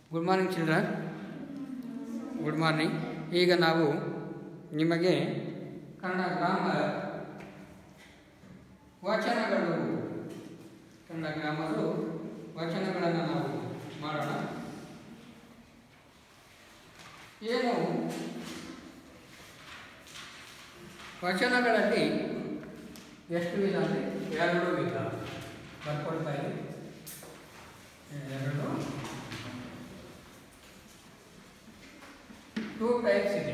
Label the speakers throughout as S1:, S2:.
S1: Good morning children good morning ಈಗ ನಾವು ನಿಮಗೆ ಕನ್ನಡ ಗ್ರಾಮರ್ ವಚನಗಳು ಕನ್ನಡ ಗ್ರಾಮರು ವಚನಗಳನ್ನು ನಾವು ಮಾಡೋಣ ಏನು ವಚನಗಳಲ್ಲಿ ಎಷ್ಟು ವಿಧ ಅಂದರೆ ಎರಡು ವಿಧ ಬರ್ಕೊಳ್ತಾ ಇದೆ ಎರಡು ಟೂ ಟೈಪ್ಸ್ ಇದೆ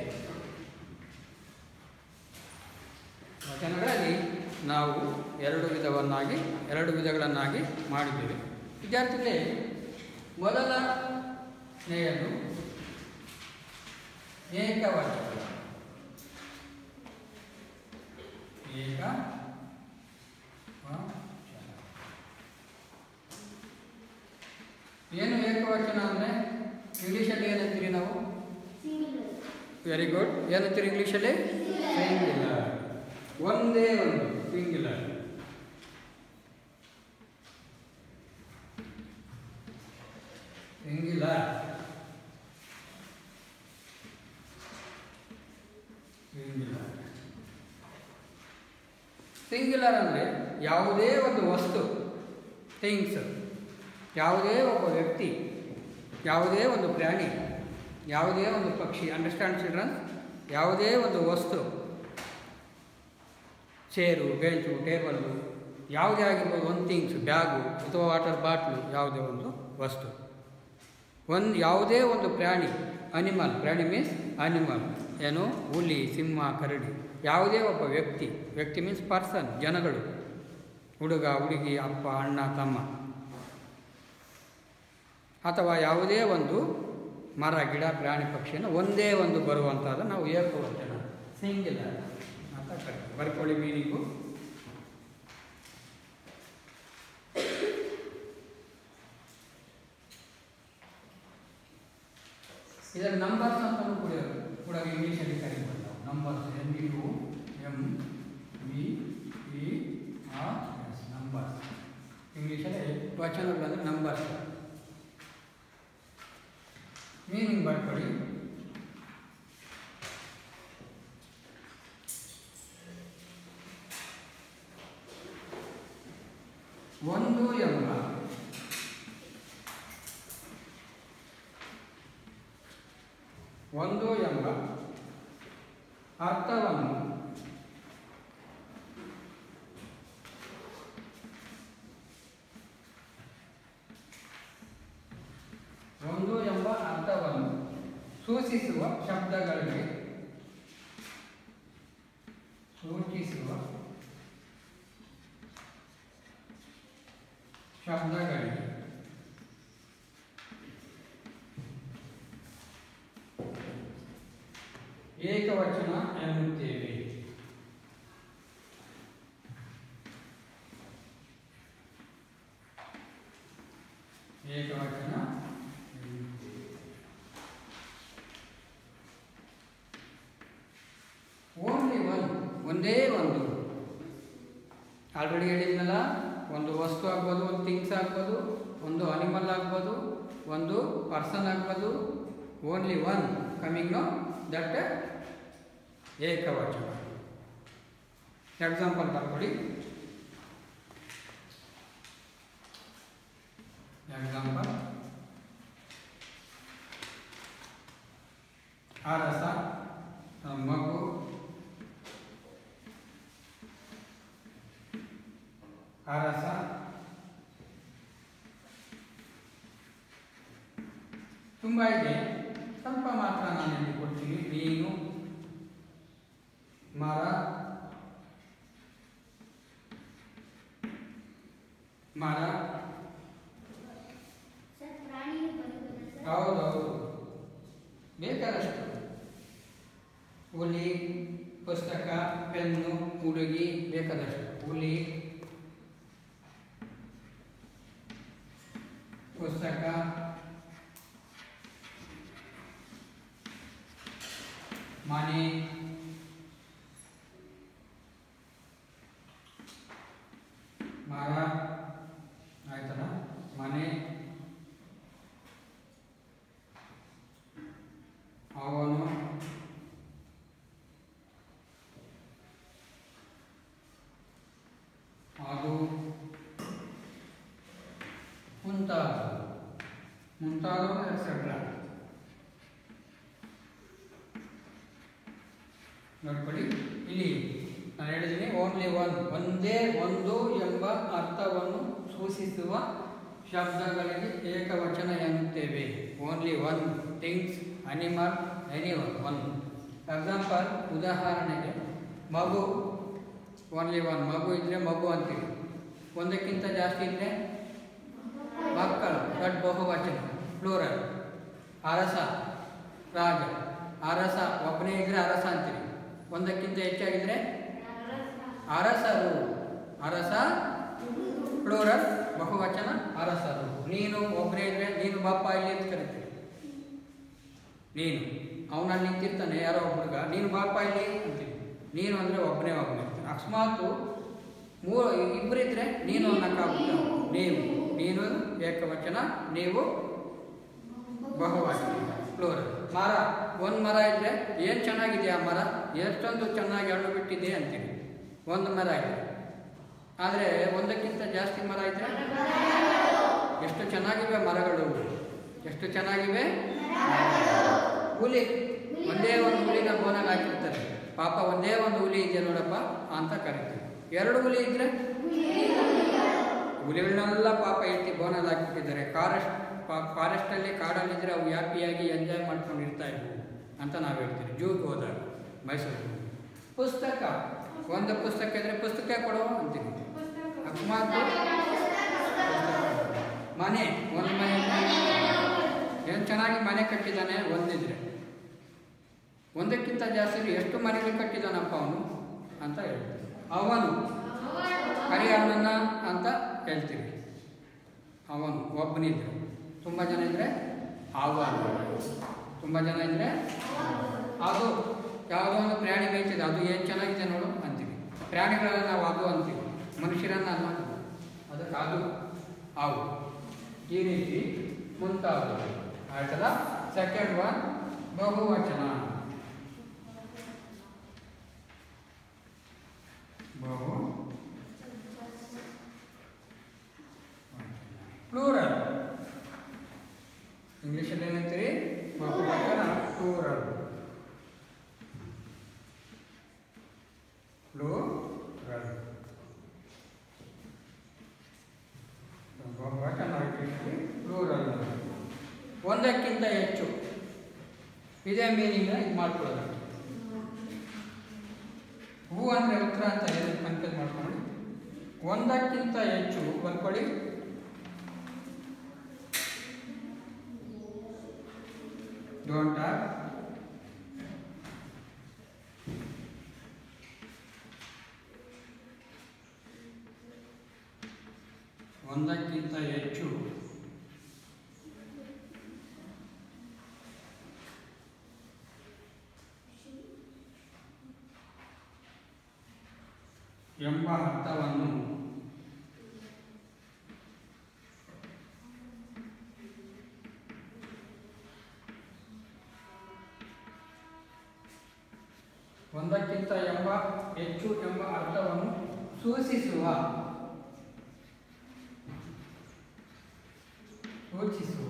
S1: ವಚನಗಳಲ್ಲಿ ನಾವು ಎರಡು ವಿಧವನ್ನಾಗಿ ಎರಡು ವಿಧಗಳನ್ನಾಗಿ ಮಾಡಿದ್ದೇವೆ ವಿದ್ಯಾರ್ಥಿಗಳೇ ಮೊದಲನೆಯದು ಏಕವಚನ ಏಕ ವಚನ ಏನು ಏಕವಚನ ಅಂದರೆ ಇಂಗ್ಲೀಷಲ್ಲಿ ಏನಂತೀರಿ ನಾವು ವೆರಿ ಗುಡ್ ಏನಂತೀರಿ ಇಂಗ್ಲೀಷಲ್ಲಿ ಸಿಂಗ್ಯುಲರ್ ಒಂದೇ ಒಂದು ಸಿಂಗ್ಯುಲರ್ ಸಿಂಗ್ಯುಲರ್ ಸಿಂಗ್ಯುಲರ್ ಸಿಂಗ್ಯುಲರ್ ಅಂದರೆ ಯಾವುದೇ ಒಂದು ವಸ್ತು ಥಿಂಗ್ಸ್ ಯಾವುದೇ ಒಬ್ಬ ವ್ಯಕ್ತಿ ಯಾವುದೇ ಒಂದು ಪ್ರಾಣಿ ಯಾವುದೇ ಒಂದು ಪಕ್ಷಿ ಅಂಡರ್ಸ್ಟ್ಯಾಂಡ್ ಚಿಲ್ಡ್ರನ್ ಯಾವುದೇ ಒಂದು ವಸ್ತು ಚೇರು ಬೆಂಚು ಟೇಬಲ್ಲು ಯಾವುದೇ ಆಗಿರ್ಬೋದು ಒಂದು ಥಿಂಗ್ಸ್ ಬ್ಯಾಗು ಅಥವಾ ವಾಟರ್ ಬಾಟ್ಲು ಯಾವುದೇ ಒಂದು ವಸ್ತು ಒಂದು ಯಾವುದೇ ಒಂದು ಪ್ರಾಣಿ ಅನಿಮಲ್ ಪ್ರಾಣಿ ಮೀನ್ಸ್ ಅನಿಮಲ್ ಏನು ಹುಲಿ ಸಿಂಹ ಕರಡಿ ಯಾವುದೇ ಒಬ್ಬ ವ್ಯಕ್ತಿ ವ್ಯಕ್ತಿ ಮೀನ್ಸ್ ಪರ್ಸನ್ ಜನಗಳು ಹುಡುಗ ಹುಡುಗಿ ಅಪ್ಪ ಅಣ್ಣ ತಮ್ಮ ಅಥವಾ ಯಾವುದೇ ಒಂದು ಮರ ಗಿಡ ಪ್ರಾಣಿ ಪಕ್ಷಿಯನ್ನು ಒಂದೇ ಒಂದು ಬರುವಂಥದ್ದು ನಾವು ಏಕವಚನ ಸಿಂಗಿಲ್ಲರ್ ಅಂತ ಕರೀತೀವಿ ಬರ್ಕೊಳ್ಳಿ ಮೀನಿಂಗು ಇದರ ನಂಬರ್ಸ್ ಅಂತಲೂ ಕೂಡ ಕೂಡ ಇಂಗ್ಲೀಷಲ್ಲಿ ಕರೀಬೋದು ನಾವು numbers N U M V E R S numbers ಇಂಗ್ಲೀಷಲ್ಲಿ ವಚನಗಳಂದ್ರೆ ನಂಬರ್ಸ್ ಮೀನಿಂಗ್ ಬರ್ಕೊಳ್ಳಿ ಒಂದು ಎಂಬ ಒಂದು ಎಂಬ ಅರ್ಥವನ್ನು ಒಂದು ಎಂಬ ಅರ್ಥವನ್ನು ಸೂಚಿಸುವ ಶಬ್ದಗಳಿಗೆ ಸೂಚಿಸುವ ಶಬ್ದಗಳಿಗೆ ಏಕವಚನ ಎನ್ನುತ್ತೇವೆ ಏಕವಚನ ಎನ್ನುತ್ತೇವೆ ಓನ್ಲಿ ಒನ್ ಒಂದೇ ಒಂದು ಆಲ್ರೆಡಿ ಹೇಳಿದ್ನಲ್ಲ ಒಂದು ವಸ್ತು ಆಗ್ಬೋದು ಒಂದು ಥಿಂಗ್ಸ್ ಆಗ್ಬೋದು ಒಂದು ಅನಿಮಲ್ ಆಗ್ಬೋದು ಒಂದು ಪರ್ಸನ್ ಆಗ್ಬೋದು only one coming no that ಏಕವಚನ ಎಕ್ಸಾಂಪಲ್ ಬರ್ಕೊಡಿ ಎಕ್ಸಾಂಪಲ್ ಅರಸ ಮಗು ಅರಸ ತುಂಬ ಇದೆ ಸ್ವಲ್ಪ ಮಾತ್ರ ನಾನು ಇಲ್ಲಿ ಕೊಡ್ತೀನಿ ಮೀನು ಮರ ಮರ ಹೌದೌದು ಬೇಕಾದಷ್ಟು ಹುಲಿ ಪುಸ್ತಕ ಪೆನ್ನು ಹುಡುಗಿ ಬೇಕಾದಷ್ಟು ಹುಲಿ ಪುಸ್ತಕ ಮನೆ ಮರ ಆಯ್ತಲ್ಲ ಮನೆ ಮುಂತಾದವು ಮುಂತಾದವು ಎಕ್ಸೆಟ್ರಾ ನೋಡ್ಕೊಳ್ಳಿ ಇಲ್ಲಿ ನಾನು ಹೇಳಿದ್ದೀನಿ ಓನ್ಲಿ ಒನ್ ಒಂದೇ ಒಂದು ಎಂಬ ಅರ್ಥವನ್ನು ಸೂಚಿಸುವ ಶಬ್ದಗಳಿಗೆ ಏಕವಚನ ಎನ್ನುತ್ತೇವೆ only one things animal any one example ಉದಾಹರಣೆಗೆ ಮಗು ಓನ್ಲಿ ಒನ್ ಮಗು ಇದ್ದರೆ ಮಗು ಅಂತೀವಿ ಒಂದಕ್ಕಿಂತ ಜಾಸ್ತಿ ಇದ್ದರೆ ಮಕ್ಕಳು ದೊಡ್ಡ ಬಹುವಚನ ಪ್ಲೂರಲ್ ಅರಸ ರಾಜ ಅರಸ ಒಬ್ಬನೇ ಇದ್ರೆ ಅರಸ ಅಂತೀವಿ ಒಂದಕ್ಕಿಂತ ಹೆಚ್ಚಾಗಿದ್ರೆ ಅರಸರು ಅರಸ ಪ್ಲೂರಲ್ ಬಹುವಚನ ಅರಸರು ನೀನು ಒಬ್ಬನೇ ಇದ್ರೆ ನೀನು ಬಾಪ ಇಲ್ಲಿ ಅಂತ ಕರಿತೀವಿ ನೀನು ಅವನಲ್ಲಿ ನಿಂತಿರ್ತಾನೆ ಯಾರೋ ಒಬ್ಬಗ ನೀನು ಬಾಪ ಇಲ್ಲಿ ಅಂತೀವಿ ನೀನು ಅಂದರೆ ಒಬ್ಬನೇ ಒಬ್ಬನೇ ಅಕಸ್ಮಾತ್ ಮೂರು ಇಬ್ಬರಿದ್ರೆ ನೀನು ಅನ್ನಕ್ಕಾಗುತ್ತೆ ನೀವು ನೀನು ಏಕವಚನ ನೀವು ಬಹುವಚನ ಪ್ಲೂರಲ್ ಮರ ಒಂದು ಮರ ಇದ್ದರೆ ಏನು ಚೆನ್ನಾಗಿದೆ ಆ ಮರ ಎಷ್ಟೊಂದು ಚೆನ್ನಾಗಿ ಹಣ್ಣು ಬಿಟ್ಟಿದೆ ಅಂತೀವಿ ಒಂದು ಮರ ಇದೆ ಆದರೆ ಒಂದಕ್ಕಿಂತ ಜಾಸ್ತಿ ಮರ ಇದ್ದರೆ ಎಷ್ಟು ಚೆನ್ನಾಗಿವೆ ಮರಗಳು ಎಷ್ಟು ಚೆನ್ನಾಗಿವೆ ಹುಲಿ ಒಂದೇ ಒಂದು ಹುಲಿನ ಬೋನಲ್ಲಿ ಹಾಕಿರ್ತಾರೆ ಪಾಪ ಒಂದೇ ಒಂದು ಹುಲಿ ಇದೆ ನೋಡಪ್ಪ ಅಂತ ಕರಿತೀವಿ ಎರಡು ಹುಲಿ ಇದ್ರೆ ಹುಲಿಗಳನ್ನೆಲ್ಲ ಪಾಪ ಎತ್ತಿ ಬೋನಲ್ಲಿ ಹಾಕಿಬಿಟ್ಟಿದ್ದಾರೆ ಫಾರೆಸ್ಟ್ ಫಾರೆಸ್ಟಲ್ಲಿ ಕಾಡಲ್ಲಿದ್ದರೆ ಅವು ಹ್ಯಾಪಿಯಾಗಿ ಎಂಜಾಯ್ ಮಾಡ್ಕೊಂಡು ಇರ್ತಾ ಇದ್ವು ಅಂತ ನಾವು ಹೇಳ್ತೀವಿ ಜೂಗೆ ಹೋದಾಗ ಮೈಸೂರು ಪುಸ್ತಕ ಒಂದು ಪುಸ್ತಕ ಇದ್ರೆ ಪುಸ್ತಕ ಕೊಡು ಅಂತೀವಿ ಅಕಸ್ಮಾತ್ ಮನೆ ಒಂದು ಮನೆ ಏನು ಚೆನ್ನಾಗಿ ಮನೆ ಕಟ್ಟಿದ್ದಾನೆ ಒಂದಿದ್ರೆ ಒಂದಕ್ಕಿಂತ ಜಾಸ್ತಿ ಇದ್ರೆ ಎಷ್ಟು ಮನೆಗಳು ಕಟ್ಟಿದಾನಪ್ಪ ಅವನು ಅಂತ ಹೇಳ್ತೀವಿ ಅವನು ಹರಿಹರನನ್ನ ಅಂತ ಹೇಳ್ತೀವಿ ಅವನು ಒಬ್ಬನಿದ್ರೆ ತುಂಬ ಜನ ಇದ್ರೆ ಅವನು ತುಂಬ ಜನ ಇದ್ರೆ ಅದು ಯಾವುದೋ ಒಂದು ಪ್ರಾಣಿ ಮೇಯ್ತಿದೆ ಅದು ಏನು ಚೆನ್ನಾಗಿದೆ ನೋಡು ಅಂತೀವಿ ಪ್ರಾಣಿಗಳೆಲ್ಲ ನಾವು ಅದು ಅಂತೀವಿ ಮನುಷ್ಯರನ್ನ ಅನ್ನೋದು ಅದಕ್ಕೆ ಅದು ಅವು ಈ ರೀತಿ ಮುಂತಾದವು ಆಯ್ತಲ್ಲ ಸೆಕೆಂಡ್ ಒನ್ ಬಹುವಚನ ಬಹು ಪ್ಲೂರಲ್ ಇಂಗ್ಲೀಷಲ್ಲಿ ಏನಂತೀರಿ ಬಹುವಚನ ಪ್ಲೂರಲ್ ಪ್ಲೂರಲ್ ಬಹುವಚನ ಪ್ಲೂರಲ್ ಒಂದಕ್ಕಿಂತ ಹೆಚ್ಚು ಇದೇ ಮೀನಿಂಗ್ ಇದು ಮಾಡ್ಕೊಳ್ಳೋದು ಹೂ ಅಂದರೆ ಉತ್ತರ ಅಂತ ಹೇಳಿ ಕನ್ಫ್ಯೂಸ್ ಮಾಡ್ಕೊಂಡು ಒಂದಕ್ಕಿಂತ ಹೆಚ್ಚು ಬರ್ಕೊಳ್ಳಿ ಡೋಂಟ್ ಹ್ಯಾವ್ ಒಂದಕ್ಕಿಂತ ಹೆಚ್ಚು ಎಂಬ ಅರ್ಥವನ್ನು ಒಂದಕ್ಕಿಂತ ಎಂಬ ಹೆಚ್ಚು ಎಂಬ ಅರ್ಥವನ್ನು ಸೂಚಿಸುವ ಸೂಚಿಸುವ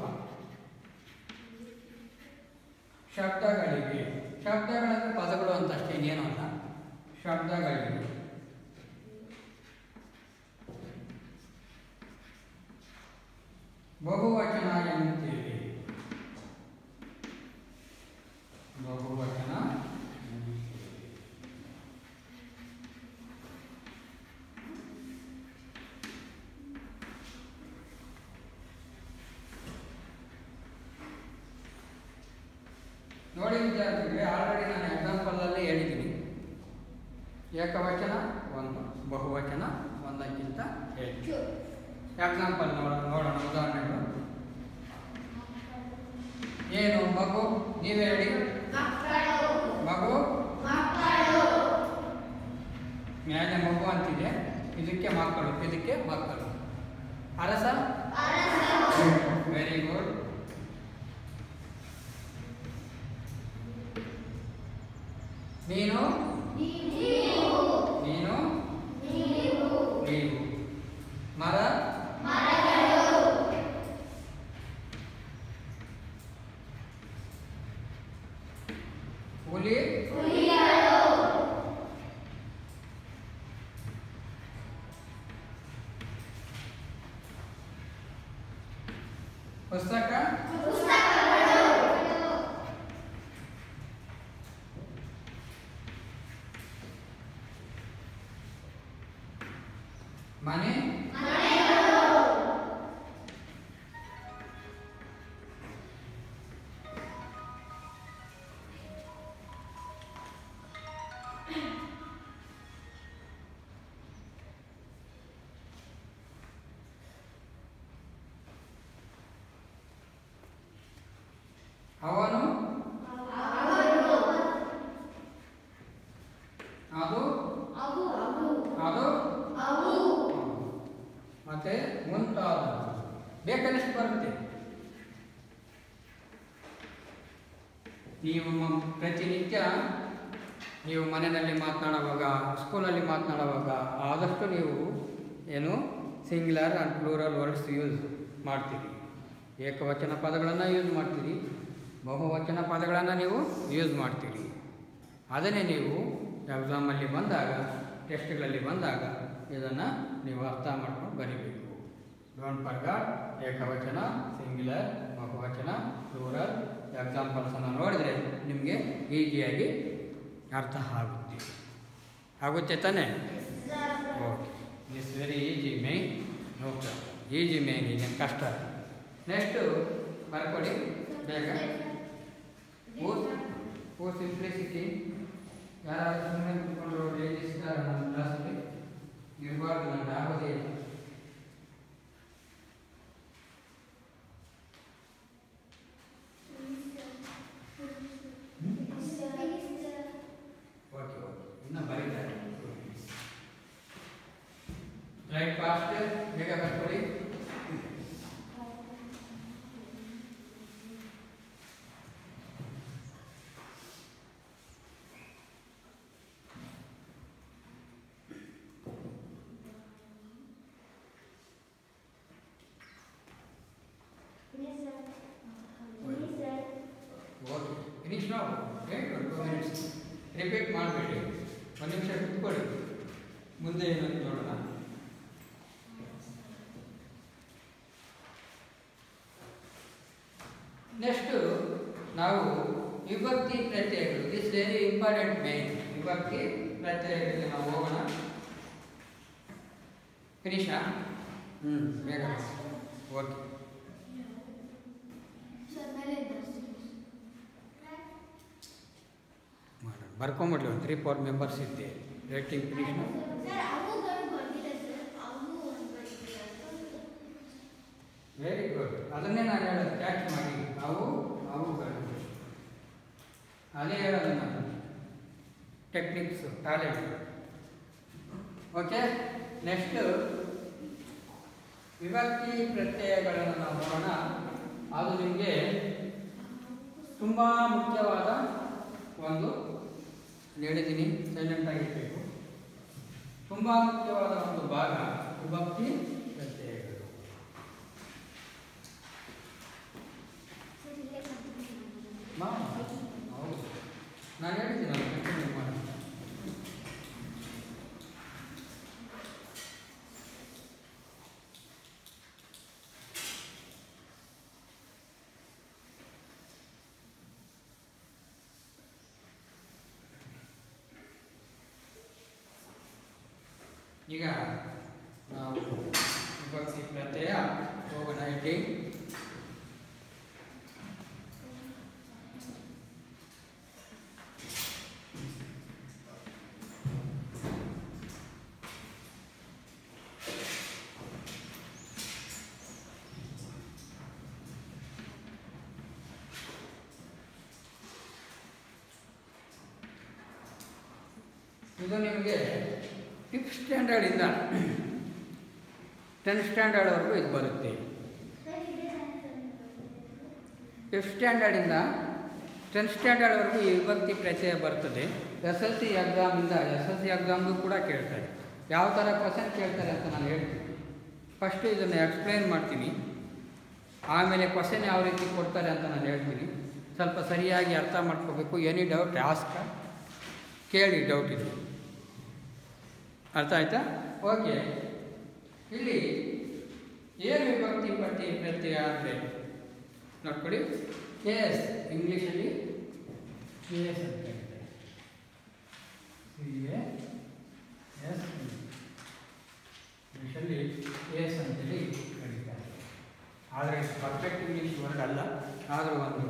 S1: ಶಬ್ದಗಳಿಗೆ ಶಬ್ದಗಳಂದ್ರೆ ಪದಗಳು ಅಂತ ಅಷ್ಟೇ ಇನ್ನೇನು ಅಲ್ಲ ಶಬ್ದಗಳಿಗೆ ಬಹುವಚನ ಎನ್ನುತ್ತೇವೆ ಬಹುವಚನ ಎನ್ನುತ್ತೇವೆ. ನೋಡಿ ವಿದ್ಯಾರ್ಥಿಗಳಿಗೆ ಆಲ್ರೆಡಿ ನಾನು ಎಕ್ಸಾಂಪಲಲ್ಲಿ ಹೇಳಿದ್ದೀನಿ ಏಕವಚನ ಒಂದು ಬಹುವಚನ ಒಂದಕ್ಕಿಂತ ಹೆಚ್ಚು ಎಕ್ಸಾಂಪಲ್ ನೋಡ ನೋಡೋಣ ಉದಾಹರಣೆಗಳು ಏನು ಮಗು ನೀವೇ ಹೇಳಿ ಮಗು ಮೇಲೆ ಮಗು ಅಂತಿದೆ ಇದಕ್ಕೆ ಮಕ್ಕಳು ಇದಕ್ಕೆ ಮಕ್ಕಳು ಅರಸ ವೆರಿ ಗುಡ್ ನೀನು ನೀನು ನೀವು ಮರ ಪುಸ್ತಕ ಮನೆ ಅವನು ಅದು ಅದು ಮತ್ತೆ ಮುಂತಾದ ಬೇಕಾದಷ್ಟು ಬರುತ್ತೆ ನೀವು ಮ- ಪ್ರತಿನಿತ್ಯ ನೀವು ಮನೆಯಲ್ಲಿ ಮಾತನಾಡುವಾಗ ಸ್ಕೂಲಲ್ಲಿ ಮಾತನಾಡುವಾಗ ಆದಷ್ಟು ನೀವು ಏನು singular and plural words use ಮಾಡ್ತೀರಿ ಏಕವಚನ ಪದಗಳನ್ನು ಯೂಸ್ ಮಾಡ್ತೀರಿ ಬಹುವಚನ ಪದಗಳನ್ನು ನೀವು ಯೂಸ್ ಮಾಡ್ತೀರಿ ಅದನ್ನೇ ನೀವು ಎಕ್ಸಾಮಲ್ಲಿ ಬಂದಾಗ ಟೆಸ್ಟ್ಗಳಲ್ಲಿ ಬಂದಾಗ ಇದನ್ನು ನೀವು ಅರ್ಥ ಮಾಡ್ಕೊಂಡು ಬರೀಬೇಕು ಡೋಂಟ್ ಫರ್ಗಾಟ್ ಏಕವಚನ ಸಿಂಗ್ಯುಲರ್ ಬಹುವಚನ ಪ್ಲೂರಲ್ ಎಕ್ಸಾಂಪಲ್ಸನ್ನು ನೋಡಿದರೆ ನಿಮಗೆ ಈಸಿಯಾಗಿ ಅರ್ಥ ಆಗುತ್ತೆ ಆಗುತ್ತೆ ತಾನೇ okay this very easy main no easy main ಈಗ ಕಷ್ಟ ನೆಕ್ಸ್ಟು ಬರ್ಕೊಡಿ ಬೇಗ ಹೂ ಹೂ ಸಿಂಪ್ಲಿಸಿಟಿ ಯಾರಾದ್ರೂ ಸುಮ್ಮನೆ ಕುತ್ಕೊಂಡು ಲೇಡೀಸ್ಗಾರ ನಮ್ಮ ಕ್ಲಾಸಲ್ಲಿ ಇರಬಾರ್ದು ನನಗೆ ಆಗೋದೇ ಇಲ್ಲ ಓಕೆ ಓಕೆ ಇನ್ನು ಬರೀತಾರೆ ರೈಟ್ ಫಾಸ್ಟ್ ಬೇಗ ಬರ್ಕೊಳ್ಳಿ ಓಕೆ ಫಿನಿಶ್ ನಾವು ವೇಟ್ ಟು ಮಿನಿಟ್ಸ್ ರಿಪೀಟ್ ಮಾಡಬೇಡಿ ಒಂದು ನಿಮಿಷ ಕುತ್ಕೊಳ್ಳಿ ಮುಂದೆ ಏನಂತ ನೋಡೋಣ ನೆಕ್ಸ್ಟು ನಾವು ವಿಭಕ್ತಿ ಪ್ರತ್ಯಯಗಳು ದಿಸ್ ವೆರಿ ಇಂಪಾರ್ಟೆಂಟ್ ಮೇನ್ ವಿಭಕ್ತಿ ಪ್ರತ್ಯಯಗಳಿಗೆ ನಾವು ಹೋಗೋಣ ಫಿನಿಶಾ ಹ್ಞೂ ಬೇಗ ಓಕೆ ಮಾಡೋಣ ಬರ್ಕೊಂಬಿಡ್ಲಿ ಒಂದು ತ್ರೀ ಫೋರ್ ಮೆಂಬರ್ಸ್ ಇದ್ದೆ ರೇಟಿಂಗ್ ಫಿನಿಶ್ ವೆರಿ ಗುಡ್ ಅದನ್ನೇ ನಾನು ಹೇಳೋದು ಕ್ಯಾಚ್ ಮಾಡಿ ಅವು ಅವುಗಳು ಅದೇ ಹೇಳೋದು ನಾನು ಟೆಕ್ನಿಕ್ಸು ಟ್ಯಾಲೆಂಟ್ ಓಕೆ ನೆಕ್ಸ್ಟು ವಿಭಕ್ತಿ ಪ್ರತ್ಯಯಗಳನ್ನು ನಾವು ನೋಡೋಣ ಅದು ನಿಮಗೆ ತುಂಬ ಮುಖ್ಯವಾದ ಒಂದು ಹೇಳಿದ್ದೀನಿ ಸೈಲೆಂಟ್ ಆಗಿರಬೇಕು ತುಂಬ ಮುಖ್ಯವಾದ ಒಂದು ಭಾಗ ವಿಭಕ್ತಿ ಪ್ರತ್ಯಯಗಳು ಮಾ- ಹೌದು ನಾನು ಹೇಳಿದ್ದೀನಿ ಅದು ಕಂಟಿನ್ಯೂ ಮಾಡಿ ಈಗ ನಾವು ವಿಭಕ್ತಿ ಪ್ರತ್ಯಯ ಹೋಗೋಣ ಇಲ್ಲಿ ಇದು ನಿಮಗೆ ಫಿಫ್ತ್ ಸ್ಟ್ಯಾಂಡರ್ಡಿಂದ ಟೆಂತ್ ಸ್ಟ್ಯಾಂಡರ್ಡ್ವರೆಗೂ ಇದು ಬರುತ್ತೆ ಫಿಫ್ತ್ ಸ್ಟ್ಯಾಂಡರ್ಡಿಂದ ಟೆಂತ್ ಸ್ಟ್ಯಾಂಡರ್ಡ್ವರೆಗೂ ಈ ವಿಭಕ್ತಿ ಪ್ರತ್ಯಯ ಬರ್ತದೆ ಎಸ್ ಎಲ್ ಸಿ ಎಕ್ಸಾಮಿಂದ ಎಸ್ ಎಲ್ ಸಿ ಎಕ್ಸಾಮ್ಗೂ ಕೂಡ ಕೇಳ್ತಾರೆ ಯಾವ ಥರ ಕ್ವಶನ್ ಕೇಳ್ತಾರೆ ಅಂತ ನಾನು ಹೇಳ್ತೀನಿ ಫಸ್ಟು ಇದನ್ನು ಎಕ್ಸ್ಪ್ಲೈನ್ ಮಾಡ್ತೀನಿ ಆಮೇಲೆ ಕ್ವಶನ್ ಯಾವ ರೀತಿ ಕೊಡ್ತಾರೆ ಅಂತ ನಾನು ಹೇಳ್ತೀನಿ ಸ್ವಲ್ಪ ಸರಿಯಾಗಿ ಅರ್ಥ ಮಾಡ್ಕೋಬೇಕು ಎನಿ ಡೌಟ್ ಆಸ್ಕ ಕೇಳಿ ಡೌಟ್ ಇದೆ ಅರ್ಥ ಆಯ್ತಾ ಓಕೆ ಇಲ್ಲಿ ಏನು ವಿಭಕ್ತಿ ಪಟ್ಟಿ ಪ್ರತ್ಯಯ ಅಂದರೆ ನೋಡ್ಕೊಳ್ಳಿ ಕೆ ಎಸ್ ಇಂಗ್ಲೀಷಲ್ಲಿ ಕೆ ಎಸ್ ಅಂತ ಹೇಳ್ತಾರೆ ಸಿ ಎ ಎಸ್ ಇಂಗ್ಲೀಷಲ್ಲಿ ಕೆ ಎಸ್ ಅಂತೇಳಿ ಕರೀತಾರೆ ಆದರೆ ಪರ್ಫೆಕ್ಟ್ ಇಂಗ್ಲೀಷ್ ವರ್ಡ್ ಅಲ್ಲ ಆದರೂ ಒಂದು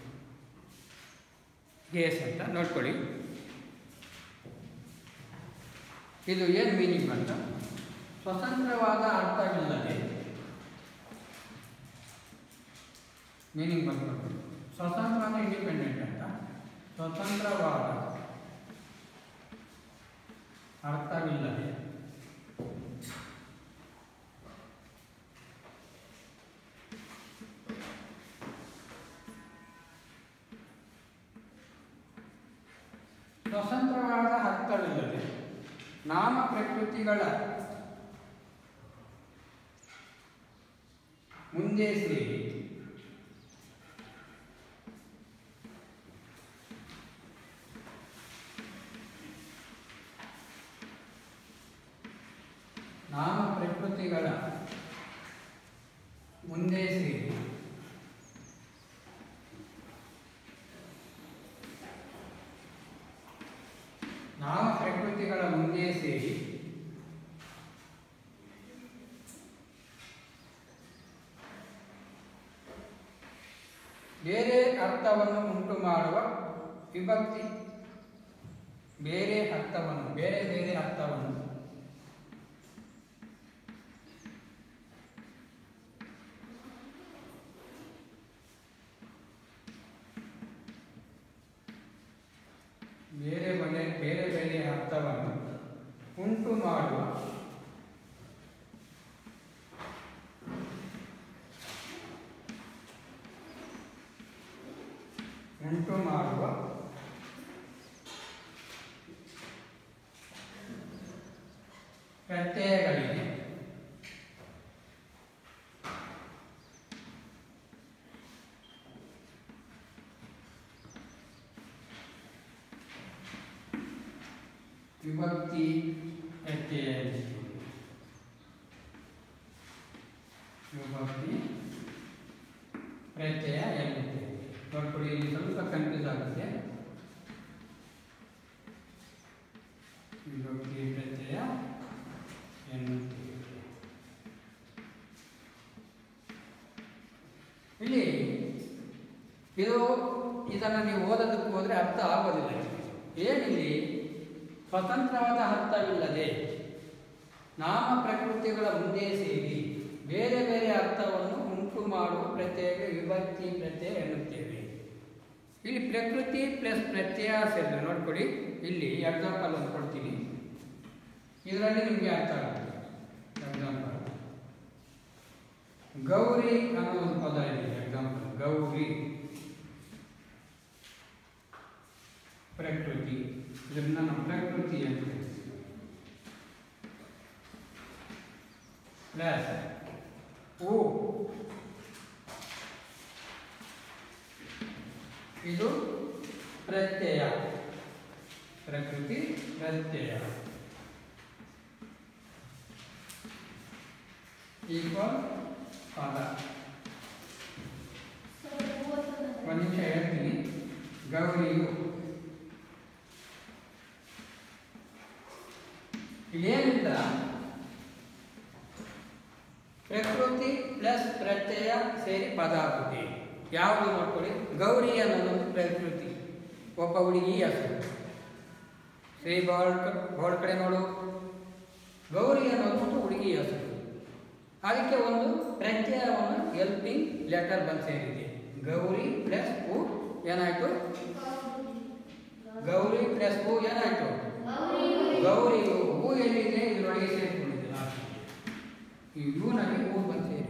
S1: ಕೆ ಎಸ್ ಅಂತ ನೋಡ್ಕೊಳ್ಳಿ ಇದು ಏನು ಮೀನಿಂಗ್ ಅಂತ ಸ್ವತಂತ್ರವಾದ ಅರ್ಥವಿಲ್ಲದೆ ಮೀನಿಂಗ್ ಬಂದ್ಕೊಂಡು ಸ್ವತಂತ್ರ ಅಂದರೆ ಇಂಡಿಪೆಂಡೆಂಟ್ ಅಂತ ಸ್ವತಂತ್ರವಾದ ಅರ್ಥವಿಲ್ಲದೆ ಸ್ವತಂತ್ರವಾದ ಅರ್ಥವಿಲ್ಲದೆ ನಾಮ ಪ್ರಕೃತಿಗಳ ಮುಂದೆ ಸೇರಿ ನಾಮ ಪ್ರಕೃತಿಗಳ ಮುಂದೆ ಸೇರಿ ನಾಮ ಪ್ರಕೃತಿಗಳ ಮುಂದೆ ಸೇರಿ ಬೇರೆ ಅರ್ಥವನ್ನು ಉಂಟು ಮಾಡುವ ವಿಭಕ್ತಿ ಬೇರೆ ಅರ್ಥವನ್ನು ಬೇರೆ ಬೇರೆ ಅರ್ಥವನ್ನು ಬೇರೆ ಬಗೆ ಬೇರೆ ಬೇರೆ ಅರ್ಥವನ್ನು ಉಂಟು ಮಾಡುವ ಉಂಟು ಮಾಡುವ ಪ್ರತ್ಯಯಗಳಿಗೆ ವಿಭಕ್ತಿ ಪ್ರತ್ಯಯ ವಿಭಕ್ತಿ ಪ್ರತ್ಯಯ ಎನ್ನುತ್ತೇವೆ ನೋಡ್ಕೊಳ್ಳಿ ಇಲ್ಲಿ ಸ್ವಲ್ಪ ಕನ್ಫ್ಯೂಸ್ ಆಗುತ್ತೆ ವಿಭಕ್ತಿ ಪ್ರತ್ಯಯ ಎನ್ನುತ್ತೇವೆ ಇಲ್ಲಿ ಇದು ಇದನ್ನು ನೀವು ಓದೋದಕ್ಕೆ ಹೋದರೆ ಅರ್ಥ ಆಗೋದಿಲ್ಲ ಏನಿಲ್ಲಿ ಸ್ವತಂತ್ರವಾದ ಅರ್ಥವಿಲ್ಲದೆ ನಾಮ ಪ್ರಕೃತಿಗಳ ಮುಂದೆ ಸೇರಿ ಬೇರೆ ಬೇರೆ ಅರ್ಥವನ್ನು ಉಂಟು ಮಾಡುವ ಪ್ರತ್ಯಯಕ್ಕೆ ವಿಭಕ್ತಿ ಪ್ರತ್ಯಯ ಎನ್ನುತ್ತೇವೆ ಇಲ್ಲಿ ಪ್ರಕೃತಿ ಪ್ಲಸ್ ಪ್ರತ್ಯಯ ಸೇರಿದೆ ನೋಡ್ಕೊಳ್ಳಿ ಇಲ್ಲಿ ಎಕ್ಸಾಂಪಲ್ ಒಂದು ಕೊಡ್ತೀನಿ ಇದರಲ್ಲಿ ನಿಮಗೆ ಅರ್ಥ ಆಗುತ್ತೆ ಎಕ್ಸಾಂಪಲ್ ಗೌರಿ ಅನ್ನೋ ಒಂದು ಪದ ಇದೆ ಎಕ್ಸಾಂಪಲ್ ಗೌರಿ ಪ್ರಕೃತಿ ಇದನ್ನ ನಾವು ಪ್ರಕೃತಿ ಅಂತ ಕರಿತೀವಿ ಪ್ಲಸ್ ಓ ಇದು ಪ್ರತ್ಯಯ ಪ್ರಕೃತಿ ಪ್ರತ್ಯಯ ಈಕ್ವಲ್ ಪದ ಒಂದು ನಿಮಿಷ ಹೇಳ್ತೀನಿ ಗೌರಿಯು ಏನಿಲ್ಲ ಪ್ರಕೃತಿ ಪ್ಲಸ್ ಪ್ರತ್ಯಯ ಸೇರಿ ಪದ ಆಗುತ್ತೆ ಯಾವುದು ನೋಡ್ಕೊಳ್ಳಿ ಗೌರಿ ಅನ್ನೋದು ಪ್ರಕೃತಿ ಒಬ್ಬ ಹುಡುಗಿ ಹೆಸರು ಶ್ರೀ ಬೋರ್ಡ್ ಬೋರ್ಡ್ ಕಡೆ ನೋಡು ಗೌರಿ ಅನ್ನೋದು ಒಂದು ಹುಡುಗಿ ಹೆಸರು ಅದಕ್ಕೆ ಒಂದು ಪ್ರತ್ಯಯವನ್ನು ಹೆಲ್ಪಿಂಗ್ ಲೆಟರ್ ಬಂದು ಸೇರಿದೆ ಗೌರಿ ಪ್ಲಸ್ ಹೂ ಏನಾಯ್ತು ಗೌರಿ ಪ್ಲಸ್ ಹೂ ಏನಾಯ್ತು ಗೌರಿ ಹೂ ಎಲ್ಲಿದೆ ಇದರೊಳಗೆ ಸೇರಿಕೊಂಡಿದೆ ಲಾಸ್ಟ್ ಈ ಯೂನಲ್ಲಿ ಹೂ ಬಂದು ಸೇರಿದೆ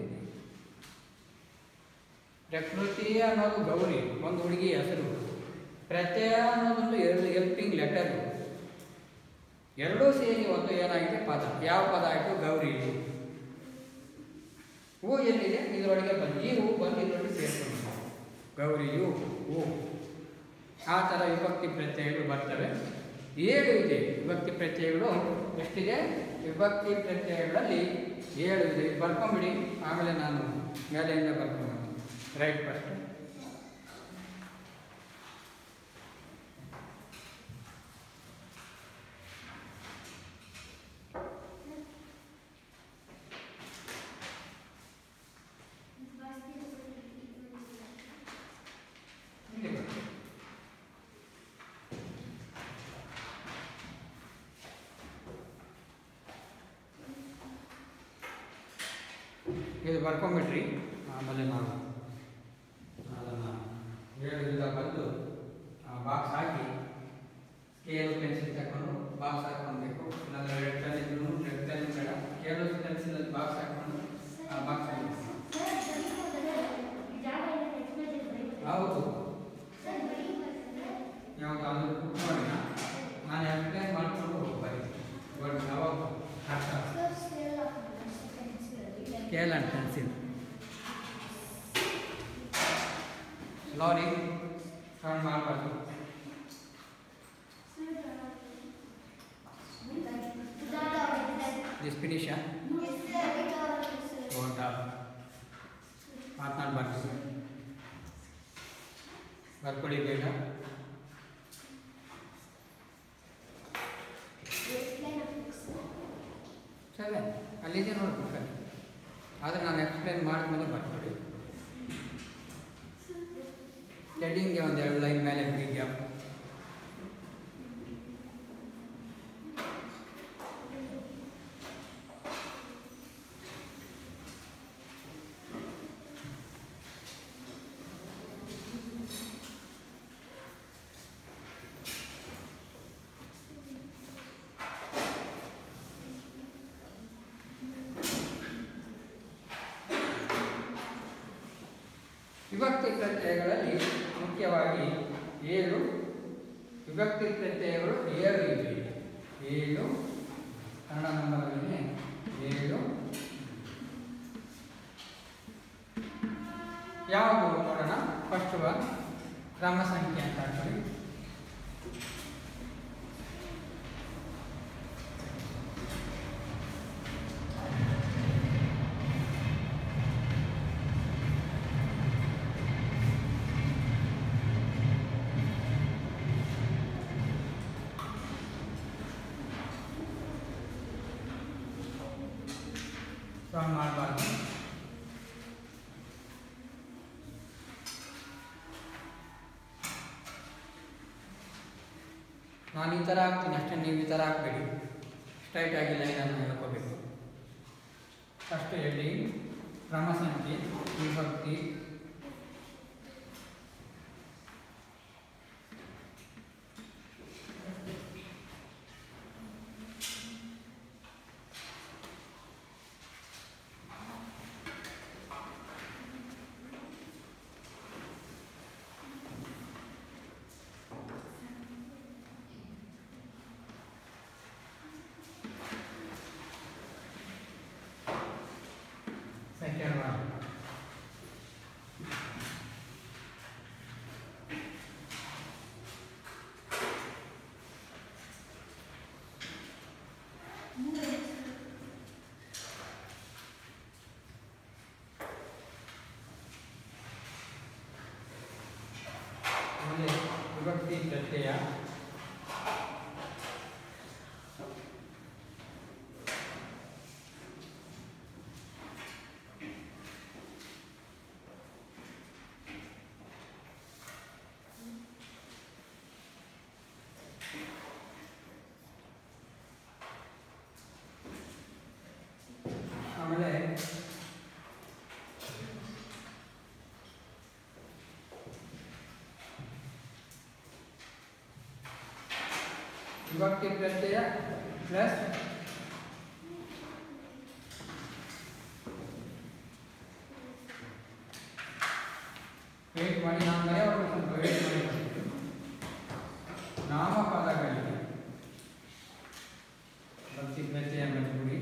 S1: ಪ್ರಕೃತಿ ಅನ್ನೋದು ಗೌರಿ ಒಂದು ಹುಡುಗಿ ಹೆಸರು ಪ್ರತ್ಯಯ ಅನ್ನೋದೊಂದು ಎರಡು ಹೆಲ್ಪಿಂಗ್ ಲೆಟರ್ ಎರಡೂ ಸೇರಿ ಒಂದು ಏನಾಗಿದೆ ಪದ ಯಾವ ಪದ ಆಯಿತು ಗೌರಿ ಹೂ ಎಲ್ಲಿದೆ ಇದರೊಳಗೆ ಬಂದು ಈ ಹೂ ಬಂದು ಇದರೊಳಗೆ ಸೇರ್ಕೊಂಡು ಗೌರಿಯು ಹೂ ಆ ಥರ ವಿಭಕ್ತಿ ಪ್ರತ್ಯಯಗಳು ಬರ್ತವೆ ಏಳು ಇದೆ ವಿಭಕ್ತಿ ಪ್ರತ್ಯಯಗಳು ಎಷ್ಟಿದೆ ವಿಭಕ್ತಿ ಪ್ರತ್ಯಯಗಳಲ್ಲಿ ಏಳು ಇದೆ ಇದು ಬರ್ಕೊಂಬಿಡಿ ಆಮೇಲೆ ನಾನು ಮೇಲೆಯಿಂದ ಬರ್ಕೊಂಡು ರೈಟ್ ಫಸ್ಟ್ ಇಲ್ಲಿ ಬನ್ನಿ. ಇದು ಬರ್ಕೊಂಬಿಟ್ರಿ ಆಮೇಲೆ ನಾವು ಅದನ್ನು ಏಳರಿಂದ ಬಂದು ಬಾಕ್ಸ್ ಹಾಕಿ ಸ್ಕೇಲು ಪೆನ್ಸಿಲ್ ತಗೊಂಡು ಬಾಕ್ಸ್ ಹಾಕ್ಕೊಳ್ಬೇಕು ಇಲ್ಲಾಂದ್ರೆ ರೆಡ್ ಪೆನ್ ಇದ್ರು ರೆಡ್ ಪೆನ್ ಬೇಡ ಸ್ಕೇಲು ಪೆನ್ಸಿಲಲ್ಲಿ ಬಾಕ್ಸ್ ಹಾಕ್ಕೊಂಡು ಆ ಬಾಕ್ಸ್ ಹೌದು ಯಾವುದಾದ್ರೂ ಕುತ್ಕೊಳ್ಳಿ ನಾನು ಎಕ್ಸ್ಪ್ಲೈನ್ ಮಾಡ್ಕೊಂಡು ಹೋಗ್ಬಾರಿ ಬಟ್ ಯಾವಾಗ ಅರ್ಥ scale and pencil slowly turn ಮಾಡಬಾರ್ದು ದಿಸ್ ಫಿನಿಶ ಓಟ ಮಾತನಾಡಬಾರ್ದು ಬರ್ಕೊಳ್ಳಿ ಬೇಗ ಸರಿ ಅಲ್ಲಿದೆ ನೋಡಿ ಬುಕ್ಕಲ್ಲಿ ಆದರೆ ನಾನು ಎಕ್ಸ್ಪ್ಲೈನ್ ಮಾಡಿದ್ಮೇಲೆ ಬರ್ಕೊಳ್ಳಿ ಹೆಡ್ಡಿಂಗ್ಗೆ ಒಂದು ಎರಡು ಲೈನ್ ಮೇಲೆ ಬಿಡಿ ಗ್ಯಾಪ್ ವಿಭಕ್ತಿ ಪ್ರತ್ಯಯಗಳಲ್ಲಿ ಮುಖ್ಯವಾಗಿ ಏಳು ವಿಭಕ್ತಿ ಪ್ರತ್ಯಯಗಳು ಏಳು ಇವೆ ಏಳು ಕನ್ನಡ ನಂಬರಲ್ಲಿ ಏಳು ಯಾವುದು ನೋಡೋಣ ಫಸ್ಟ್ ಒನ್ ಕ್ರಮ ಸಂಖ್ಯೆ ಅಂತ ಹಾಕೊಳ್ಳಿ ಸ್ಟ್ರಾಂಗ್ ಮಾಡಬಾರ್ದು ನಾನು ಈ ಥರ ಹಾಕ್ತೀನಿ ಅಷ್ಟೇ ನೀವು ಈ ಥರ ಹಾಕಬೇಡಿ ಸ್ಟ್ರೈಟ್ ಆಗಿ ಲೈನನ್ನು ಹೇಳ್ಕೋಬೇಕು ಫಸ್ಟ್ ಹೇಳಿ ಕ್ರಮ ಸಂಖ್ಯೆ ವಿಭಕ್ತಿ ಸೆಕೆಂಡ್ ಒನ್ ಆಮೇಲೆ ವಿಭಕ್ತಿ ಪ್ರತ್ಯಯ ಆಮೇಲೆ ವಿಭಕ್ತಿ ಪ್ರತ್ಯಯ ಪ್ಲಸ್ ವೇಟ್ ಮಾಡಿ ನಾನು ಬರೆಯೋವಾಗ ಸ್ವಲ್ಪ ವೇಟ್ ಮಾಡಿ ಬರ್ತೀನಿ. ನಾಮಪದಗಳಿಗೆ ಭಕ್ತಿ ಪ್ರತ್ಯಯ ಬರ್ಬಿಡಿ